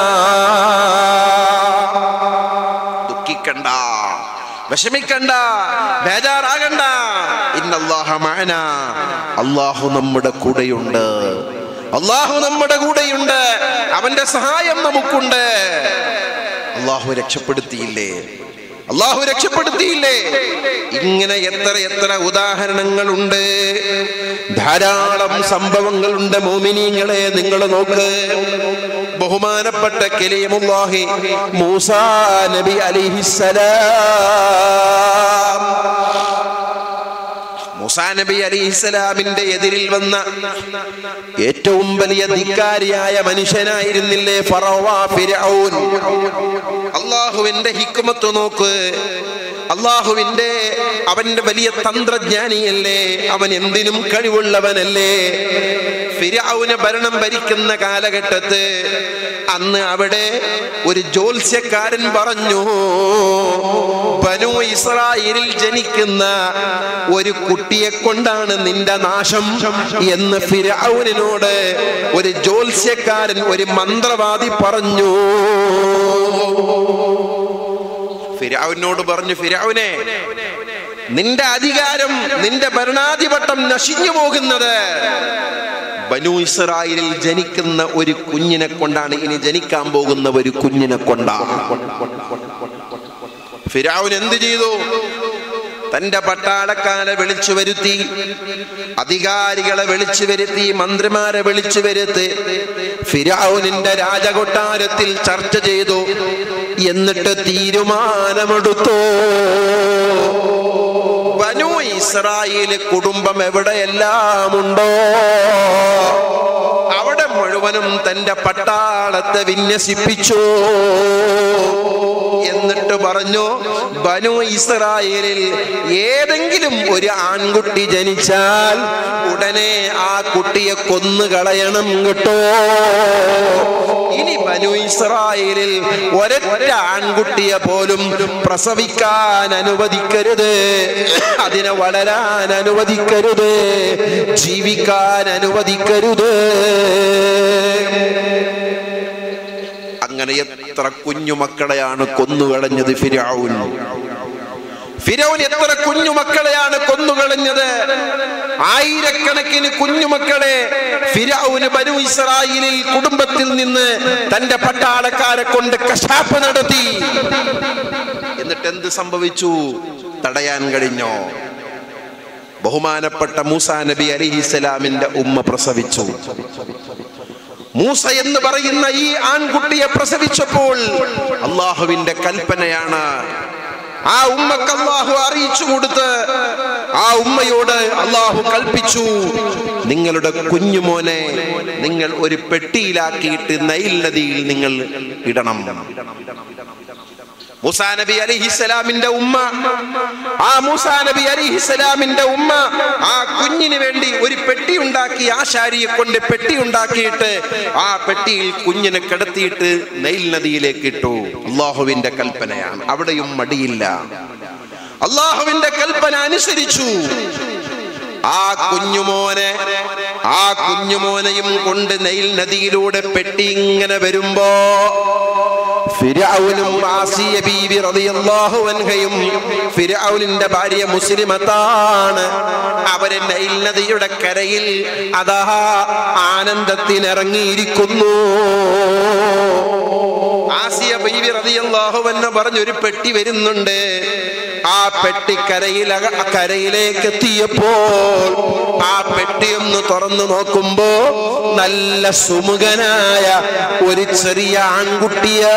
ദുഃഖിക്കണ്ട വിഷമിക്കണ്ട ബേജാറാകണ്ട ഇന്നല്ലാഹ മഅന അള്ളാഹു നമ്മുടെ കൂടെയുണ്ട് അള്ളാഹു നമ്മുടെ കൂടെയുണ്ട് അവന്റെ സഹായം നമുക്കുണ്ട് അള്ളാഹു രക്ഷപ്പെടുത്തിയില്ലേ അള്ളാഹു രക്ഷപ്പെടുത്തിയില്ലേ ഇങ്ങനെ എത്ര എത്ര ഉദാഹരണങ്ങളുണ്ട് ധാരാളം സംഭവങ്ങളുണ്ട് മോമിനിങ്ങളെ നിങ്ങൾ നോക്ക് ബഹുമാനപ്പെട്ട കലീമുല്ലാഹി മൂസാ നബി അലിഹിസലാം മൂസാ നബി അലിഹിസലാമിന്റെ എതിരിൽ വന്ന ഏറ്റവും വലിയ ധിക്കാരിയായ മനുഷ്യനായിരുന്നില്ലേ ഫറവ ഫിർഔൻ അള്ളാഹുവിന്റെ ഹിക്കുമത്ത് നോക്ക് അള്ളാഹുവിന്റെ അവന്റെ വലിയ തന്ത്രജ്ഞാനിയല്ലേ അവൻ എന്തിനും കഴിവുള്ളവനല്ലേ ഫിരൗന് ഭരണം ഭരിക്കുന്ന കാലഘട്ടത്ത് അന്ന് അവിടെ ഒരു ജ്യോത്സ്യക്കാരൻ പറഞ്ഞു ബനു ഇസ്രായേലിൽ ജനിക്കുന്ന ഒരു കുട്ടിയെ കൊണ്ടാണ് നിന്റെ നാശം എന്ന് ഫിരൗനിനോട് ഒരു ജ്യോത്സ്യക്കാരൻ ഒരു മന്ത്രവാദി പറഞ്ഞു ഫിരൗനോട് പറഞ്ഞു ഫിരൗനെ നിന്റെ അധികാരം നിന്റെ ഭരണാധിപത്യം നശിഞ്ഞു പോകുന്നത് ബനു ഇസ്രായേലിൽ ജനിക്കുന്ന ഒരു കുഞ്ഞിനെ കൊണ്ടാണ് ഇനി ജനിക്കാൻ പോകുന്ന ഒരു കുഞ്ഞിനെ കൊണ്ടാണ് ഫിരാവുൻ എന്ത് ചെയ്തു തന്റെ പട്ടാളക്കാരെ വിളിച്ചു വരുത്തി അധികാരികളെ വിളിച്ചു വരുത്തി മന്ത്രിമാരെ വിളിച്ചു വരുത്തി ഫിരാവുനിന്റെ രാജകൊട്ടാരത്തിൽ ചർച്ച ചെയ്തു എന്നിട്ട് തീരുമാനമെടുത്തു ബനു ഇസ്രായേല് കുടുംബം എവിടെയെല്ലാം ഉണ്ടോ അവിടെ മുഴുവനും തന്റെ പട്ടാളത്തെ വിന്യസിപ്പിച്ചു എന്നിട്ട് പറഞ്ഞു ബനു ഇസ്രായേലിൽ ഏതെങ്കിലും ഒരു ആൺകുട്ടി ജനിച്ചാൽ ഉടനെ ആ കുട്ടിയെ കൊന്നു കളയണം കേട്ടോ ഇനി ബനു ഇസ്രായേലിൽ ഒരൊറ്റ ആൺകുട്ടിയെ പോലും പ്രസവിക്കാൻ അനുവദിക്കരുത് അതിനെ വളരാൻ അനുവദിക്കരുത് ജീവിക്കാൻ അനുവദിക്കരുത് അങ്ങനെ എത്ര കുഞ്ഞുമക്കളെയാണ് കൊന്നുകളഞ്ഞത് ഫിരാവുൻ ഫിരൗൻ എത്ര കുഞ്ഞുമക്കളെയാണ് കൊന്നുകളഞ്ഞത് ആയിരക്കണക്കിന് കുഞ്ഞുമക്കളെ ഫിരൗന് ബനു ഇസ്രായേലിൽ കുടുംബത്തിൽ നിന്ന് തന്റെ പട്ടാളക്കാരെ കൊണ്ട് കശാപ്പ് നടത്തി എന്നിട്ട് എന്ത് സംഭവിച്ചു തടയാൻ കഴിഞ്ഞോ ബഹുമാനപ്പെട്ട മൂസാ നബി അലിഹിസ്സലാമിന്റെ ഉമ്മ പ്രസവിച്ചു മൂസ എന്ന് പറയുന്ന ഈ ആൺകുട്ടിയെ പ്രസവിച്ചപ്പോൾ അള്ളാഹുവിന്റെ കൽപ്പനയാണ് ആ ഉമ്മക്ക് അള്ളാഹു അറിയിച്ചു കൊടുത്ത് ആ ഉമ്മയോട് അള്ളാഹു കൽപ്പിച്ചു നിങ്ങളുടെ കുഞ്ഞുമോനെ നിങ്ങൾ ഒരു പെട്ടിയിലാക്കിയിട്ട് നൈൽ നദിയിൽ നിങ്ങൾ ഇടണം മൂസാ നബി അലിഹിസലാമിന്റെ ഉമ്മ ആ മൂസാ നബി അലിഹിസലാമിന്റെ ഉമ്മ ആ കുഞ്ഞിന് വേണ്ടി ഒരു പെട്ടി ഉണ്ടാക്കി ആശാരിയെ കൊണ്ട് പെട്ടി ഉണ്ടാക്കിയിട്ട് ആ പെട്ടിയിൽ കുഞ്ഞിനെ കിടത്തിയിട്ട് നൈൽ നദിയിലേക്ക് ഇട്ടു അള്ളാഹുവിന്റെ കൽപ്പനയാണ് അവിടെയും മടിയില്ല അള്ളാഹുവിന്റെ കൽപ്പന അനുസരിച്ചു ആ കുഞ്ഞുമോനെ ആ കുഞ്ഞുമോനെയും കൊണ്ട് നൈൽ നദിയിലൂടെ പെട്ടി ഇങ്ങനെ വരുമ്പോ ഫിരൗനും ആസിയ ബീവി റളിയല്ലാഹു അൻഹയും ഫിരൗനിന്റെ ഭാര്യ മുസ്ലിമത്താണ് അവര് നൈൽ നദിയുടെ കരയിൽ അതാ ആനന്ദത്തിനിറങ്ങിയിരിക്കുന്നു ആസിയ ബീവി റളിയല്ലാഹു അൻഹ പറഞ്ഞൊരു പെട്ടി വരുന്നുണ്ട് ആ പെട്ടി കരയിൽ കരയിലേക്ക് എത്തിയപ്പോൾ ആ പെട്ടി ഒന്ന് തുറന്നു നോക്കുമ്പോ നല്ല സുമുഖനായ ഒരു ചെറിയ ആൺകുട്ടിയാ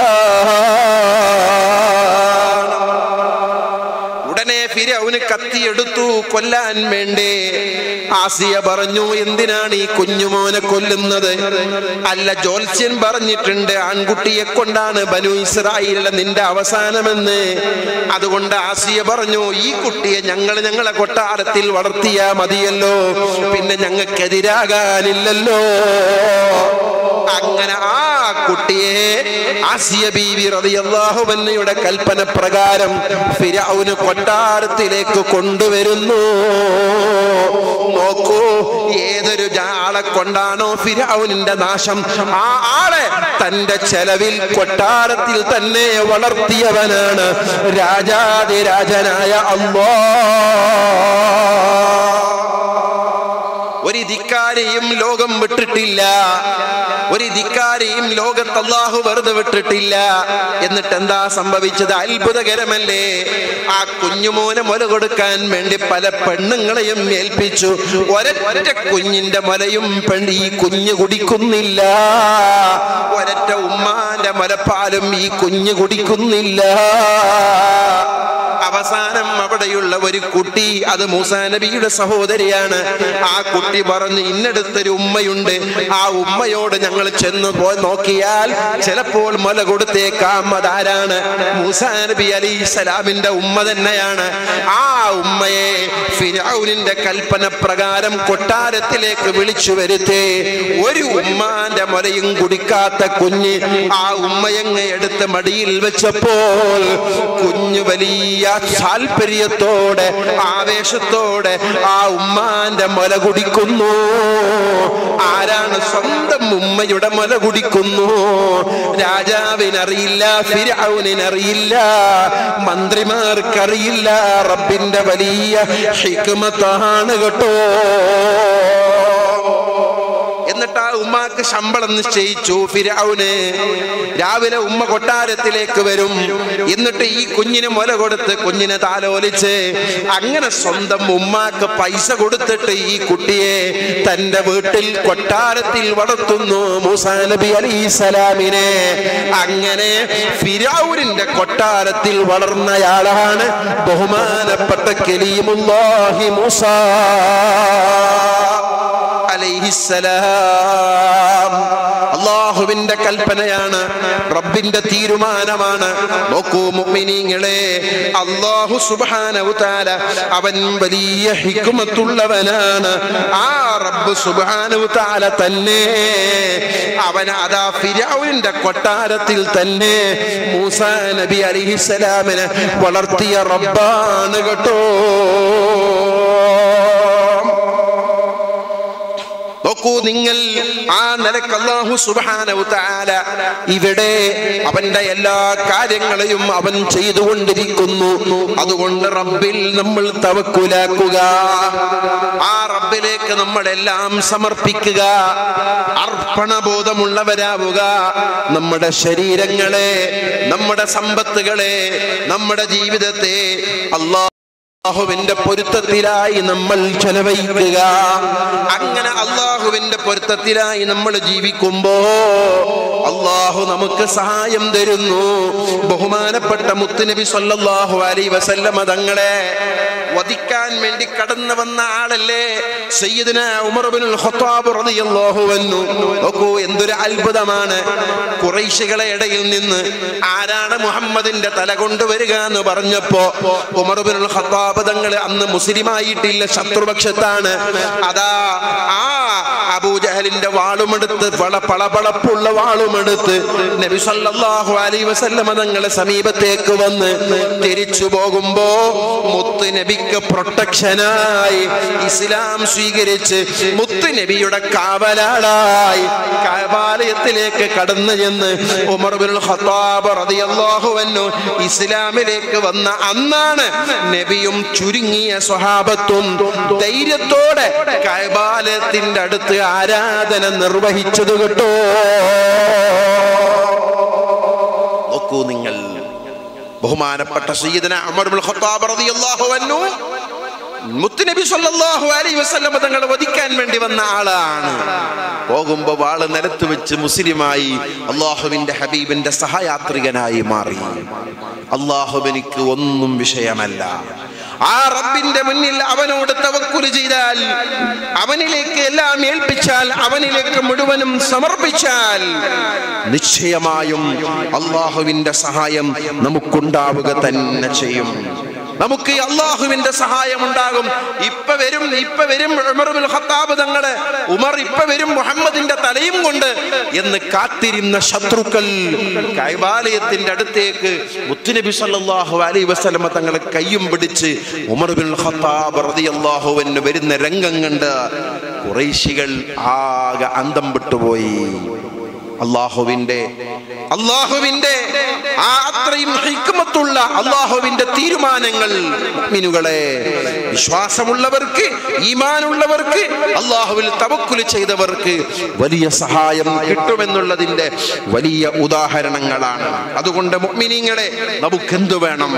ഉടനെ ഫിരൗന് കത്തിയെടുത്തു കൊല്ലാൻ വേണ്ടേ ആസിയ പറഞ്ഞു എന്തിനാണ് ഈ കുഞ്ഞുമോനെ കൊല്ലുന്നത് അല്ല ജോത്സ്യൻ പറഞ്ഞിട്ടുണ്ട് ആൺകുട്ടിയെ കൊണ്ടാണ് ബനു ഇസ്രായേലിലെ നിന്റെ അവസാനമെന്ന് അതുകൊണ്ട് ആസിയ പറഞ്ഞു ഈ കുട്ടിയെ ഞങ്ങൾ ഞങ്ങളെ കൊട്ടാരത്തിൽ വളർത്തിയാ മതിയല്ലോ പിന്നെ ഞങ്ങൾക്കെതിരാകാനില്ലല്ലോ അങ്ങനെ ആ കുട്ടിയെ ആസിയ ബീവി റളിയല്ലാഹു അൻഹയുടെ കൽപ്പന പ്രകാരം ഫിരൗന് കൊട്ടാരത്തിലേക്ക് കൊണ്ടുവരുന്നു നോക്കൂ ഏതൊരു ആളെ കൊണ്ടാണോ ഫിരൗനിന്റെ നാശം ആ ആളെ തന്റെ ചെലവിൽ കൊട്ടാരത്തിൽ തന്നെ വളർത്തിയവനാണ് രാജാതിരാജനായ അള്ളാ ഒരു ധിക്കാരെയും ലോകം വിട്ടിട്ടില്ല ഒരു ധിക്കാരെയും ലോകത്ത് അള്ളാഹു വെറുതെ വിട്ടിട്ടില്ല എന്നിട്ട് എന്താ സംഭവിച്ചത് അത്ഭുതകരമല്ലേ ആ കുഞ്ഞുമോനെ മുല കൊടുക്കാൻ വേണ്ടി പല പെണ്ണുങ്ങളെയും ഏൽപ്പിച്ചു ഒരൊറ്റ കുഞ്ഞിന്റെ മുലയും പെണ്ണ് ഈ കുഞ്ഞ് കുടിക്കുന്നില്ല ഒരൊറ്റ ഉമ്മാന്റെ മുലപ്പാലും ഈ കുഞ്ഞ് കുടിക്കുന്നില്ല അവസാനം അവിടെയുള്ള ഒരു കുട്ടി അത് മൂസാ നബിയുടെ സഹോദരിയാണ് ആ കുട്ടി പറഞ്ഞു ഇന്നടുത്തൊരു ഉമ്മയുണ്ട് ആ ഉമ്മയോട് ഞങ്ങൾ ചെന്ന് പോയി നോക്കിയാൽ ചിലപ്പോൾ മുല കൊടുത്തേക്കാം അതാരാണ് മൂസാ നബി അലി ഇസ്ലാമിന്റെ ഉമ്മ തന്നെയാണ് ആ ഉമ്മയെ ഫിരൗനിന്റെ കൽപ്പന പ്രകാരം കൊട്ടാരത്തിലേക്ക് വിളിച്ചു വരുത്തേ ഒരു ഉമ്മാന്റെ മുലയും കുടിക്കാത്ത കുഞ്ഞ് ആ ഉമ്മയങ്ങ് എടുത്ത് മടിയിൽ വെച്ചപ്പോൾ കുഞ്ഞു വലിയ താല്പര്യത്തോടെ ആവേശത്തോടെ ആ ഉമ്മാന്റെ മുല കുടിക്കുന്നു ആരാണ് സ്വന്തം ഉമ്മയുടെ മുല കുടിക്കുന്നു രാജാവിനറിയില്ല ഫിരൗനിനറിയില്ല മന്ത്രിമാർക്കറിയില്ല റബ്ബിന്റെ വലിയ ഹിക്മത്താണ് കേട്ടോ എന്നിട്ട് ആ ഉമ്മാക്ക് ശമ്പളം നിശ്ചയിച്ചു ഫിരൗന് രാവിലെ ഉമ്മ കൊട്ടാരത്തിലേക്ക് വരും എന്നിട്ട് ഈ കുഞ്ഞിന് മുല കൊടുത്ത് കുഞ്ഞിനെ താലോലിച്ച് അങ്ങനെ സ്വന്തം ഉമ്മാക്ക് പൈസ കൊടുത്തിട്ട് ഈ കുട്ടിയെ തന്റെ വീട്ടിൽ കൊട്ടാരത്തിൽ വളർത്തുന്നു മൂസാ നബി അലൈസലാമിനെ അങ്ങനെ ഫിരൗരിന്റെ കൊട്ടാരത്തിൽ വളർന്നയാളാണ് ബഹുമാനപ്പെട്ട കലീമുല്ലാഹി മൂസ അലൈഹിസ്സലാം അള്ളാഹുവിന്റെ കൽപ്പനയാണ് റബ്ബിന്റെ തീരുമാനമാണ് നോക്കൂ മുഅ്മിനീങ്ങളെ അള്ളാഹു സുബ്ഹാനഹു തആല അവൻ വലിയ ഹിക്മത്തുള്ളവനാണ് ആ റബ്ബ് സുബ്ഹാനഹു തആല തന്നെ അവൻ അതാ ഫിരൗനിന്റെ കൊട്ടാരത്തിൽ തന്നെ മൂസാ നബി അലൈഹിസ്സലാമിനെ വളർത്തിയ റബ്ബാണ് കേട്ടോ നോക്കൂ നിങ്ങൾ ആ നിലക്ക് അള്ളാഹു സുബ്ഹാനഹു തആല ഇവിടെ അവന്റെ എല്ലാ കാര്യങ്ങളെയും അവൻ ചെയ്തുകൊണ്ടിരിക്കുന്നു അതുകൊണ്ട് റബ്ബിൽ നമ്മൾ തവക്കുലാക്കുക ആ റബ്ബിലേക്ക് നമ്മളെല്ലാം സമർപ്പിക്കുക അർപ്പണബോധമുള്ളവരാവുക നമ്മുടെ ശരീരങ്ങളെ നമ്മുടെ സമ്പത്തുകളെ നമ്മുടെ ജീവിതത്തെ അള്ളാഹ് അള്ളാഹുവിന്റെ പൊരുത്തത്തിലായി നമ്മൾ ചെലവഴിക്കുക അങ്ങനെ അള്ളാഹുവിന്റെ പൊരുത്തത്തിലായി നമ്മൾ ജീവിക്കുമ്പോ അള്ളാഹു നമുക്ക് സഹായം തരുന്നു ബഹുമാനപ്പെട്ട മുത്തുനബി സല്ലല്ലാഹു അലൈഹി വസല്ലമ തങ്ങളെ വധിക്കാൻ വേണ്ടി കടന്നു വന്ന ആളല്ലേ സയ്യിദിന ഉമർ ഇബ്നുൽ ഖത്താബ് റളിയല്ലാഹു അൻഹു നോക്കൂ എന്തൊരു അത്ഭുതമാണ് ഖുറൈശികളെ ഇടയിൽ നിന്ന് ആരാണ് മുഹമ്മദിന്റെ തല കൊണ്ടുവരിക എന്ന് പറഞ്ഞപ്പോ ഉമർ ഇബ്നുൽ ഖത്താബ് തങ്ങൾ അന്ന് മുസ്ലിമായിട്ടില്ല ശത്രുപക്ഷത്താണ് അതാ ആ അബൂജഹലിന്റെ വാളുമെടുത്ത് വള പളപളപ്പുള്ള വാളുമെടുത്ത് നബി സല്ലല്ലാഹു അലൈഹി വസല്ലമ തങ്ങളെ സമീപത്തേക്ക് വന്ന് തിരിച്ചു പോകുമ്പോ മുത്ത് നബിക്ക് പ്രൊട്ടക്ഷനായി ഇസ്ലാം സ്വീകരിച്ച് മുത്ത് നബിയുടെ കാവലാളായി കാബാലയത്തിലേക്ക് കടന്നു ചെന്ന് ഉമർ ബിൻ ഖത്താബ് റളിയല്ലാഹു അൻഹു ഇസ്ലാമിലേക്ക് വന്ന അന്നാണ് നബിയും ചുരുങ്ങിയ സ്വഹാബത്തും ധൈര്യത്തോടെ കൈബാലയത്തിന്റെ അടുത്ത് ആരാധന നിർവഹിച്ചത് കേട്ടോ നോക്കൂ നിങ്ങൾ ബഹുമാനപ്പെട്ട സയ്യിദന ഉമർ ഇബ്നുൽ ഖത്താബ് റളിയല്ലാഹു അൻഹു മുത്തുനബി സല്ലല്ലാഹു അലൈഹി വസല്ലം തങ്ങളെ വധിക്കാൻ വേണ്ടി വന്ന ആളാണ് പോകുമ്പോ വാള് നിലത്ത് വെച്ച് മുസ്ലിമായി അള്ളാഹുവിന്റെ ഹബീബിന്റെ സഹയാത്രികനായി മാറി അള്ളാഹുവിനിക്ക് ഒന്നും വിഷയമല്ല ആ റബ്ബിന്റെ മുന്നിൽ അവനോട് തവക്കുല് ചെയ്താൽ അവനിലേക്ക് എല്ലാം ഏൽപ്പിച്ചാൽ അവനിലേക്ക് മുഴുവനും സമർപ്പിച്ചാൽ നിശ്ചയമായും അള്ളാഹുവിന്റെ സഹായം നമുക്കുണ്ടാവുക തന്നെ ചെയ്യും നമുക്ക് ഈ അള്ളാഹുവിന്റെ സഹായം ഉണ്ടാകും ഇപ്പൊ വരും ഇപ്പൊ വരും ഉമർ ബിൻ ഖത്താബ് തങ്ങള് ഉമർ ഇപ്പൊ വരും മുഹമ്മദിന്റെ തലയും കൊണ്ട് എന്ന് കാത്തിരുന്ന ശത്രുക്കൾ കൈവാലയത്തിന്റെ അടുത്തേക്ക് മുത്തുനബി സല്ലല്ലാഹു അലൈഹി വസല്ലമ തങ്ങളെ കയ്യും പിടിച്ച് ഉമർ ബിൻ ഖത്താബ് റളിയല്ലാഹു അൻഹു വരുന്ന രംഗം കണ്ട് കുറേശികൾ ആകെ അന്തം വിട്ടുപോയി അള്ളാഹുവിന്റെ അള്ളാഹുവിന്റെ ആ അത്രയും ഹിക്മത്തുള്ള അള്ളാഹുവിന്റെ തീരുമാനങ്ങൾ മിനുകളെ വിശ്വാസമുള്ളവർക്ക് ഈമാനുള്ളവർക്ക് അള്ളാഹുവിൽ തവക്കുൽ ചെയ്തവർക്ക് വലിയ സഹായം കിട്ടുമെന്നുള്ളതിന്റെ വലിയ ഉദാഹരണങ്ങളാണ് അതുകൊണ്ട് മുഅ്മിനീങ്ങളെ നമുക്കെന്തു വേണം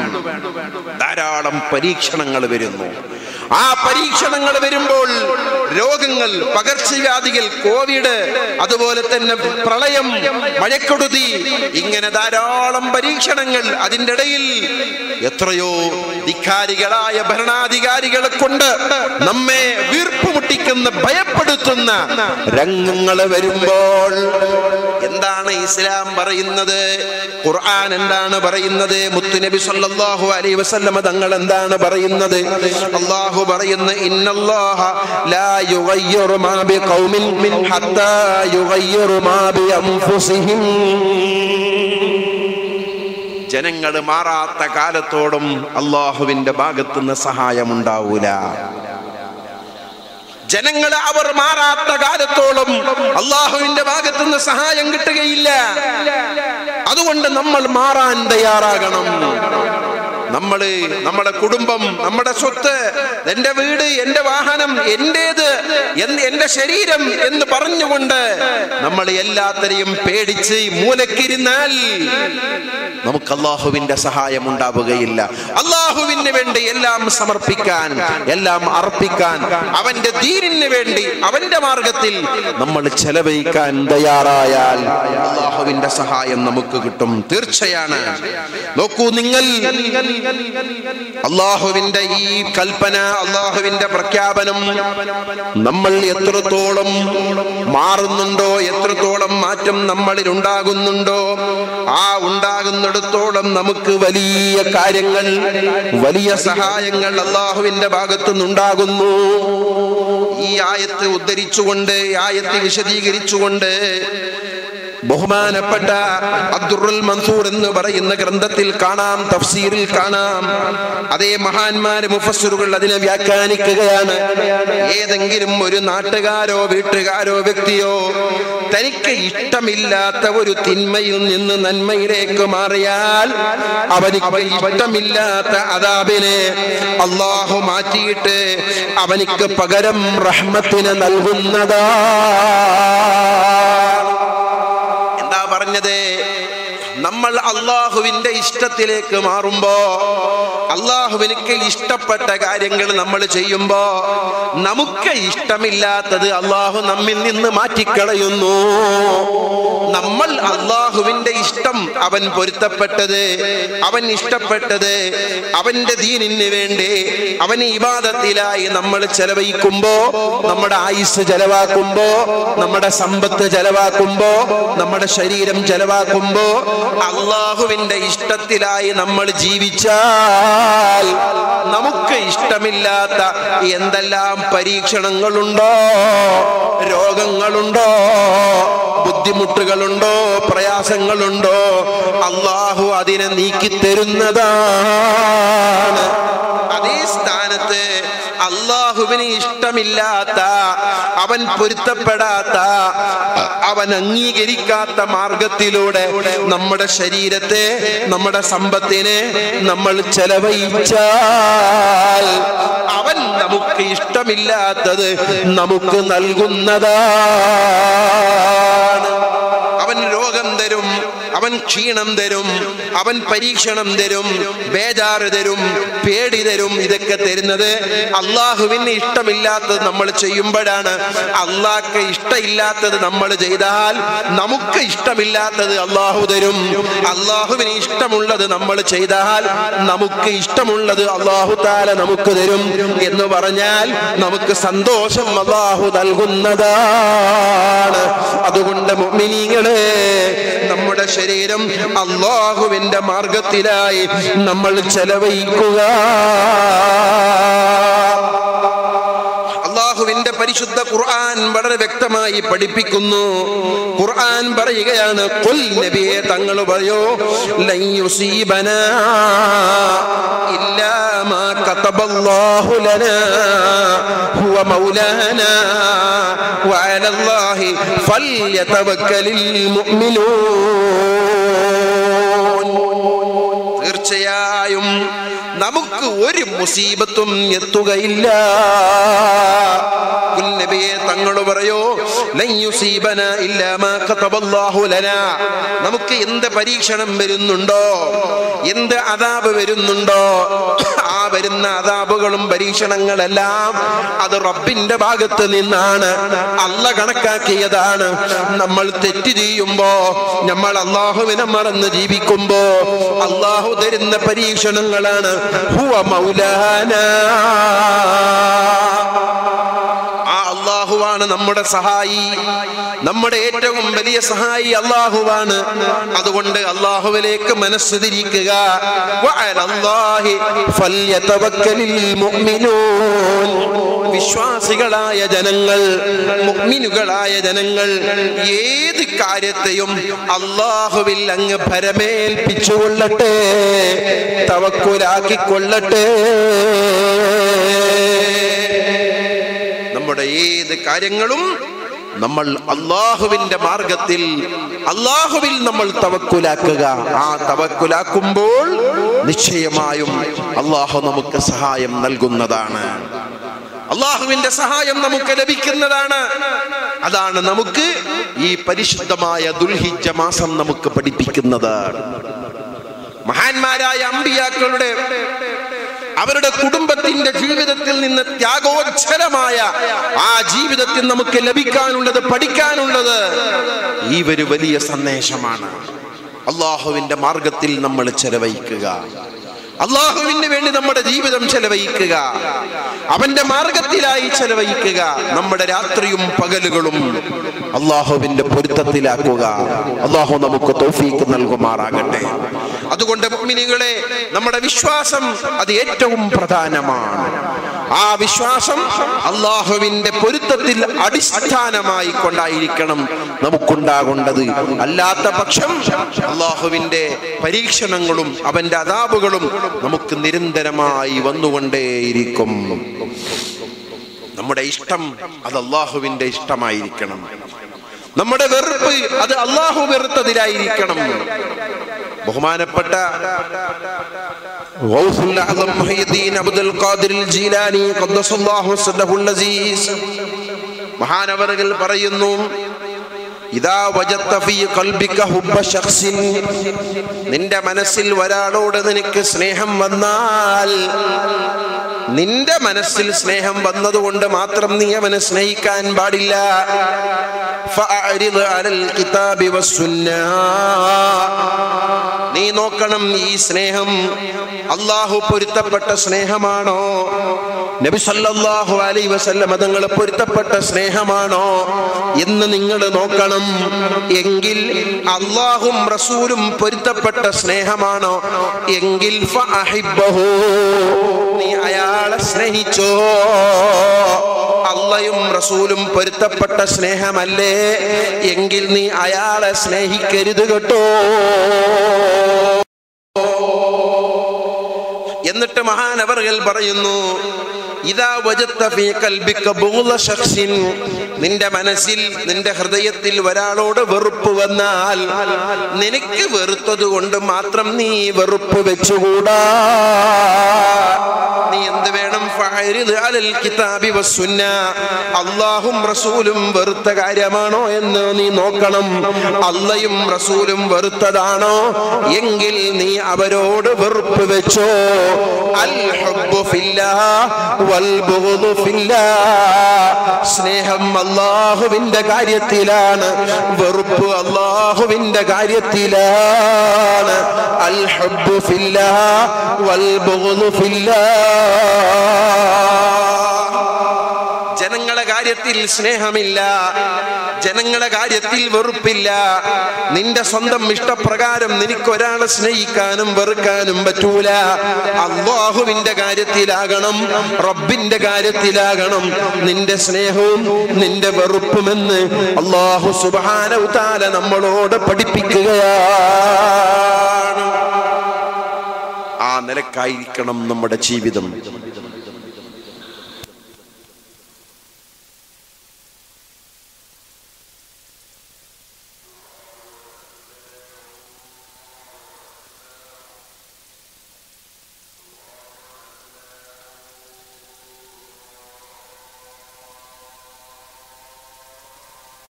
ധാരാളം പരീക്ഷണങ്ങൾ വരുന്നു ആ പരീക്ഷണങ്ങൾ വരുമ്പോൾ രോഗങ്ങൾ പകർച്ചവ്യാധികൾ കോവിഡ് അതുപോലെ തന്നെ പ്രളയം മഴക്കെടുതി ഇങ്ങനെ ധാരാളം പരീക്ഷണങ്ങൾ അതിൻ്റെ ഇടയിൽ എത്രയോ ധിക്കാരികളായ ഭരണാധികാരികളെ കൊണ്ട് നമ്മെ വീർപ്പുമുട്ടിക്കുന്ന ഭയപ്പെടുത്തുന്ന രംഗങ്ങൾ വരുമ്പോൾ എന്താണ് ഇസ്ലാം പറയുന്നത് ഖുർആൻ എന്താണ് പറയുന്നത് മുത്തുനബി സല്ലല്ലാഹു അലൈഹി വസല്ലമ തങ്ങൾ എന്താണ് പറയുന്നത് അല്ലാഹു പറയുന്ന ഇന്നല്ലാഹ ലാ യുഗയ്യിറു മാ ബിഖൗമിൻ ഹത്താ യുഗയ്യിറു മാ ബി അൻഫുസിഹിം ജനങ്ങൾ മാറാത്ത കാലത്തോടും അള്ളാഹുവിന്റെ ഭാഗത്തുനിന്ന് സഹായമുണ്ടാവൂല ജനങ്ങൾ അവർ മാറാത്ത കാലത്തോളം അള്ളാഹുവിന്റെ ഭാഗത്തുനിന്ന് സഹായം കിട്ടുകയില്ല അതുകൊണ്ട് നമ്മൾ മാറാൻ തയ്യാറാകണം നമ്മള് നമ്മുടെ കുടുംബം നമ്മുടെ സ്വത്ത് എന്റെ വീട് എന്റെ വാഹനം എന്റേത് എന്ന് എന്റെ ശരീരം എന്ന് പറഞ്ഞുകൊണ്ട് നമ്മൾ എല്ലാത്തിനെയും പേടിച്ച് മൂലക്കിരുന്നാൽ നമുക്ക് അള്ളാഹുവിന്റെ സഹായം ഉണ്ടാവുകയില്ല അള്ളാഹുവിന് വേണ്ടി എല്ലാം സമർപ്പിക്കാൻ എല്ലാം അർപ്പിക്കാൻ അവന്റെ ദീനിന് വേണ്ടി അവന്റെ മാർഗത്തിൽ നമ്മൾ ചെലവഴിക്കാൻ തയ്യാറായാൽ അള്ളാഹുവിന്റെ സഹായം നമുക്ക് കിട്ടും തീർച്ചയാണ് നോക്കൂ നിങ്ങൾ അള്ളാഹുവിന്റെ ഈ കൽപ്പന അള്ളാഹുവിന്റെ പ്രഖ്യാപനം നമ്മൾ എത്രത്തോളം മാറുന്നുണ്ടോ എത്രത്തോളം മാറ്റം നമ്മളിൽ ഉണ്ടാകുന്നുണ്ടോ ആ ഉണ്ടാകുന്നിടത്തോളം നമുക്ക് വലിയ കാര്യങ്ങൾ വലിയ സഹായങ്ങൾ അള്ളാഹുവിന്റെ ഭാഗത്തുനിന്നുണ്ടാകുന്നു ഈ ആയത്ത് ഉദ്ധരിച്ചുകൊണ്ട് ഈ ആയത്ത് വിശദീകരിച്ചുകൊണ്ട് ബഹുമാനപ്പെട്ട അബ്ദുറുൽ മൻസൂർ എന്ന് പറയുന്ന ഗ്രന്ഥത്തിൽ കാണാം തഫ്സീറിൽ കാണാം അതേ മഹാന്മാര് മുഫസ്സിറുകൾ അതിനെ വ്യാഖ്യാനിക്കുകയാണ് ഏതെങ്കിലും ഒരു നാട്ടുകാരോ വീട്ടുകാരോ വ്യക്തിയോ തനിക്ക് ഇഷ്ടമില്ലാത്ത ഒരു തിന്മയിൽ നിന്ന് നന്മയിലേക്ക് മാറിയാൽ അവനിക്ക് ഇഷ്ടമില്ലാത്ത അതാബിനെ അള്ളാഹു മാറ്റിയിട്ട് അവനിക്ക് പകരം റഹ്മത്തിന് നൽകുന്നതാ എന്താ പറഞ്ഞത് നമ്മൾ അള്ളാഹുവിന്റെ ഇഷ്ടത്തിലേക്ക് മാറുമ്പോ അള്ളാഹുവിനക്ക് ഇഷ്ടപ്പെട്ട കാര്യങ്ങൾ നമ്മൾ ചെയ്യുമ്പോ നമുക്ക് ഇഷ്ടമില്ലാത്തത് അള്ളാഹു നമ്മിൽ നിന്ന് മാറ്റിക്കളയുന്നു നമ്മൾ അള്ളാഹുവിന്റെ ഇഷ്ടം അവൻ പൊരുത്തപ്പെട്ടത് അവൻ ഇഷ്ടപ്പെട്ടത് അവന്റെ ദീനിന് വേണ്ടി അവന് ഇബാദത്തിലായി നമ്മൾ ചെലവഴിക്കുമ്പോ നമ്മുടെ ആയുസ് ചെലവാക്കുമ്പോ നമ്മുടെ സമ്പത്ത് ചെലവാക്കുമ്പോ നമ്മുടെ ശരീരം ചെലവാക്കുമ്പോ അള്ളാഹുവിന്റെ ഇഷ്ടത്തിലായി നമ്മൾ ജീവിച്ചാൽ നമുക്ക് ഇഷ്ടമില്ലാത്ത എന്തെല്ലാം പരീക്ഷണങ്ങളുണ്ടോ രോഗങ്ങളുണ്ടോ ബുദ്ധിമുട്ടുകളുണ്ടോ പ്രയാസങ്ങളുണ്ടോ അള്ളാഹു അതിനെ നീക്കി തരുന്നതാണ് അതേ സ്ഥാനത്ത് അള്ളാഹുവിന് ഇഷ്ടമില്ലാത്ത അവൻ പൊരുത്തപ്പെടാത്ത അവൻ അംഗീകരിക്കാത്ത മാർഗത്തിലൂടെ നമ്മുടെ ശരീരത്തെ നമ്മുടെ സമ്പത്തിനെ നമ്മൾ ചെലവഴിച്ചാൽ അവൻ നമുക്ക് ഇഷ്ടമില്ലാത്തത് നമുക്ക് നൽകുന്നതാണ് അവൻ രോഗം തരും അവൻ ക്ഷീണം തരും അവൻ പരീക്ഷണം തരും ബേജാറ് തരും പേടി തരും ഇതൊക്കെ തരുന്നത് അള്ളാഹുവിന് ഇഷ്ടമില്ലാത്തത് നമ്മൾ ചെയ്യുമ്പോഴാണ് അള്ളാഹ്ക്ക് ഇഷ്ടമില്ലാത്തത് നമ്മൾ ചെയ്താൽ നമുക്ക് ഇഷ്ടമില്ലാത്തത് അള്ളാഹു തരും അള്ളാഹുവിന് ഇഷ്ടമുള്ളത് നമ്മൾ ചെയ്താൽ നമുക്ക് ഇഷ്ടമുള്ളത് അള്ളാഹു താല നമുക്ക് തരും എന്ന് പറഞ്ഞാൽ നമുക്ക് സന്തോഷം അള്ളാഹു നൽകുന്നതാണ് അതുകൊണ്ട് മുഅ്മിനീങ്ങളെ നമ്മുടെ ശരീരം അള്ളാഹുവിന്റെ മാർഗത്തിലായി നമ്മൾ ചെലവഴിക്കുക അള്ളാഹുവിന്റെ പരിശുദ്ധ ഖുർആൻ വളരെ വ്യക്തമായി പഠിപ്പിക്കുന്നു ഖുർആൻ പറയുകയാണ് ഖുൽ നബിയെ തങ്ങൾ പറയോ ലൻ യുസീബനാ ഇല്ലാ മാ കതബല്ലാഹു ലനാ ഹുവ മൗലാനാ വഅല അല്ലാഹി ഫൽയതവക്കലിൽ മുഅ്മിനൂൻ തീർച്ചയായും നമുക്ക് ഒരു മുസീബത്തും എത്തുകയില്ല നബിയെ തങ്ങൾ പറയോ ലൻ യുസീബന ഇല്ലാ മാ കതബല്ലാഹു ലനാ നമുക്ക് എന്ത് പരീക്ഷണം വരുന്നുണ്ടോ എന്ത് അതാപ് വരുന്നുണ്ടോ ആ വരുന്ന അതാപുകളും പരീക്ഷണങ്ങളെല്ലാം അത് റബ്ബിന്റെ ഭാഗത്ത് നിന്നാണ് അല്ല കണക്കാക്കിയതാണ് നമ്മൾ തെറ്റ് ചെയ്യുമ്പോ നമ്മൾ അള്ളാഹുവിനെ മറന്ന് ജീവിക്കുമ്പോ അള്ളാഹു തരുന്ന പരീക്ഷണങ്ങളാണ് ഹുവ മൗലാന ആ അള്ളാഹുവാണ് നമ്മുടെ സഹായി നമ്മുടെ ഏറ്റവും വലിയ സഹായി അള്ളാഹുവാണ് അതുകൊണ്ട് അള്ളാഹുവിലേക്ക് മനസ്സ് തിരിക്കുക വഅലല്ലാഹി ഫല്യതവക്കലിൽ മുഅ്മിനൂൻ. വിശ്വാസികളായ ജനങ്ങൾ മുഅ്മിനുകളായ ജനങ്ങൾ ഏത് കാര്യത്തെയും അള്ളാഹുവിൽ അങ്ങ് ഭരമേൽപ്പിച്ചുകൊള്ളട്ടെ തവക്കുലാക്കിക്കൊള്ളട്ടെ നമ്മുടെ ഏത് കാര്യങ്ങളും നമ്മൾ അള്ളാഹുവിന്റെ മാർഗത്തിൽ അള്ളാഹുവിൽ നമ്മൾ തവക്കുലാക്കുക ആ തവക്കുലാക്കുമ്പോൾ നിശ്ചയമായും അള്ളാഹു നമുക്ക് സഹായം നൽകുന്നതാണ് അള്ളാഹുവിന്റെ സഹായം നമുക്ക് ലഭിക്കുന്നതാണ് അതാണ് നമുക്ക് ഈ പരിശുദ്ധമായ ദുൽഹിജ മാസം നമുക്ക് പഠിപ്പിക്കുന്നത് മഹാന്മാരായ അമ്പിയാക്കളുടെ അവരുടെ കുടുംബത്തിന്റെ ജീവിതത്തിൽ നിന്ന് ത്യാഗോജ്ജലമായ ആ ജീവിതത്തിൽ നമുക്ക് ലഭിക്കാനുള്ളത് പഠിക്കാനുള്ളത് ഈ ഒരു വലിയ സന്ദേശമാണ് അള്ളാഹുവിന്റെ മാർഗത്തിൽ നമ്മൾ ചെലവഴിക്കുക അള്ളാഹുവിന് വേണ്ടി നമ്മുടെ ജീവിതം ചെലവഴിക്കുക അവന്റെ മാർഗത്തിലായി ചെലവഴിക്കുക നമ്മുടെ രാത്രിയും പകലുകളും അള്ളാഹുവിന്റെ പൊരുത്തത്തിലാക്കുക അള്ളാഹു നമുക്ക് തോഫീക്ക് നൽകുമാറാകട്ടെ അതുകൊണ്ട് മുഅ്മിനീങ്ങളെ നമ്മുടെ വിശ്വാസം അത് ഏറ്റവും പ്രധാനമാണ് ആ വിശ്വാസം അള്ളാഹുവിന്റെ പൊരുത്തത്തിൽ അടിസ്ഥാനമായി കൊണ്ടായിരിക്കണം നമുക്കുണ്ടാകേണ്ടത് അല്ലാത്ത പക്ഷം അള്ളാഹുവിന്റെ പരീക്ഷണങ്ങളും അവന്റെ അതാപുകളും നമുക്ക് നിരന്തരമായി വന്നുകൊണ്ടേയിരിക്കും നമ്മുടെ ഇഷ്ടം അത് അള്ളാഹുവിന്റെ ഇഷ്ടമായിരിക്കണം നമ്മുടെ വെറുപ്പ് അത് അള്ളാഹു വെറുത്തതിലായിരിക്കണം ബഹുമാനപ്പെട്ട ഗൗസുൽ അഅ്ലം മുഹയ്യിദ്ദീൻ അബ്ദുൽ ഖാദിർ ജീലാനി ഖദ്ദസല്ലാഹു സല്ലഹുൽ അസീസ് മഹാനവറുകൾ പറയുന്നു ഇതാ വജത്ത ഫീ ഖൽബിക ഹുബ്ബ ശഖ്സിൻ നിന്റെ മനസ്സിൽ ഒരാളോട് നിനക്ക് സ്നേഹം വന്നാൽ നിന്റെ മനസ്സിൽ സ്നേഹം വന്നതുകൊണ്ട് മാത്രം നീ അവനെ സ്നേഹിക്കാൻ പാടില്ല ഫഅരിദ് അലൽ കിതാബി വസ്സുന്നാ. നീ നോക്കണം ഈ സ്നേഹം അള്ളാഹു പൊരുത്തപ്പെട്ട സ്നേഹമാണോ നബി സല്ലല്ലാഹു അലൈഹി വസല്ലം തങ്ങൾ പൊരുത്തപ്പെട്ട സ്നേഹമാണോ എന്ന് നിങ്ങൾ നോക്കണം എങ്കിൽ അള്ളാഹും റസൂലും പൊരുത്തപ്പെട്ട സ്നേഹമാണോ എങ്കിൽ ഫഅഹിബ്ബഹു. നീ അയാളെ സ്നേഹിച്ചോ അള്ളയും റസൂലും പൊരുത്തപ്പെട്ട സ്നേഹമല്ലേ എങ്കിൽ നീ അയാളെ സ്നേഹിക്കരുത് കേട്ടോ എന്നിട്ട് മഹാനവറുകൾ പറയുന്നു ഇതാ വജത്ത ഫീ കൽബിക ബുഗ്ള ശഖ്സിൻ നിന്റെ മനസ്സിൽ നിന്റെ ഹൃദയത്തിൽ ഒരാളോട് വെറുപ്പ് വന്നാൽ നിനക്ക് വെറുത്തത് കൊണ്ട് മാത്രം നീ വെറുപ്പ് വെച്ചുകൂടാ നീ എന്ത് വേണം ഫഅരിദ് അലൽ കിതാബി വസ്സുന്ന അല്ലാഹും റസൂലും വെറുത്ത കാര്യമാണോ എന്ന് നീ നോക്കണം അള്ളയും റസൂലും വെറുത്തതാണോ എങ്കിൽ നീ അവരോട് വെറുപ്പ് വെച്ചോ അൽ ഹുബ്ബു ഫില്ലാ വൽ ബുഗ്ദു ഫില്ലാ സ്നേഹം അള്ളാഹുവിന്റെ കാര്യത്തിലാണ് വെറുപ്പ് അള്ളാഹുവിന്റെ കാര്യത്തിലാണ് അൽ ഹുബ്ബു ഫില്ലാ വൽ ബുഗ്ദു ഫില്ലാ ജനങ്ങളെ കാര്യത്തിൽ സ്നേഹമില്ല ജനങ്ങളെ കാര്യത്തിൽ വെറുപ്പില്ല നിന്റെ സ്വന്തം ഇഷ്ടപ്രകാരം നിനക്ക് ഒരാളെ സ്നേഹിക്കാനും വെറുക്കാനും പറ്റൂല അള്ളാഹുവിന്റെ കാര്യത്തിലാകണം റബ്ബിന്റെ കാര്യത്തിലാകണം നിന്റെ സ്നേഹവും നിന്റെ വെറുപ്പുമെന്ന് അള്ളാഹു സുബാനൗതാല നമ്മളോട് പഠിപ്പിക്കുകയാണ് ആ നിലക്കായിരിക്കണം നമ്മുടെ ജീവിതം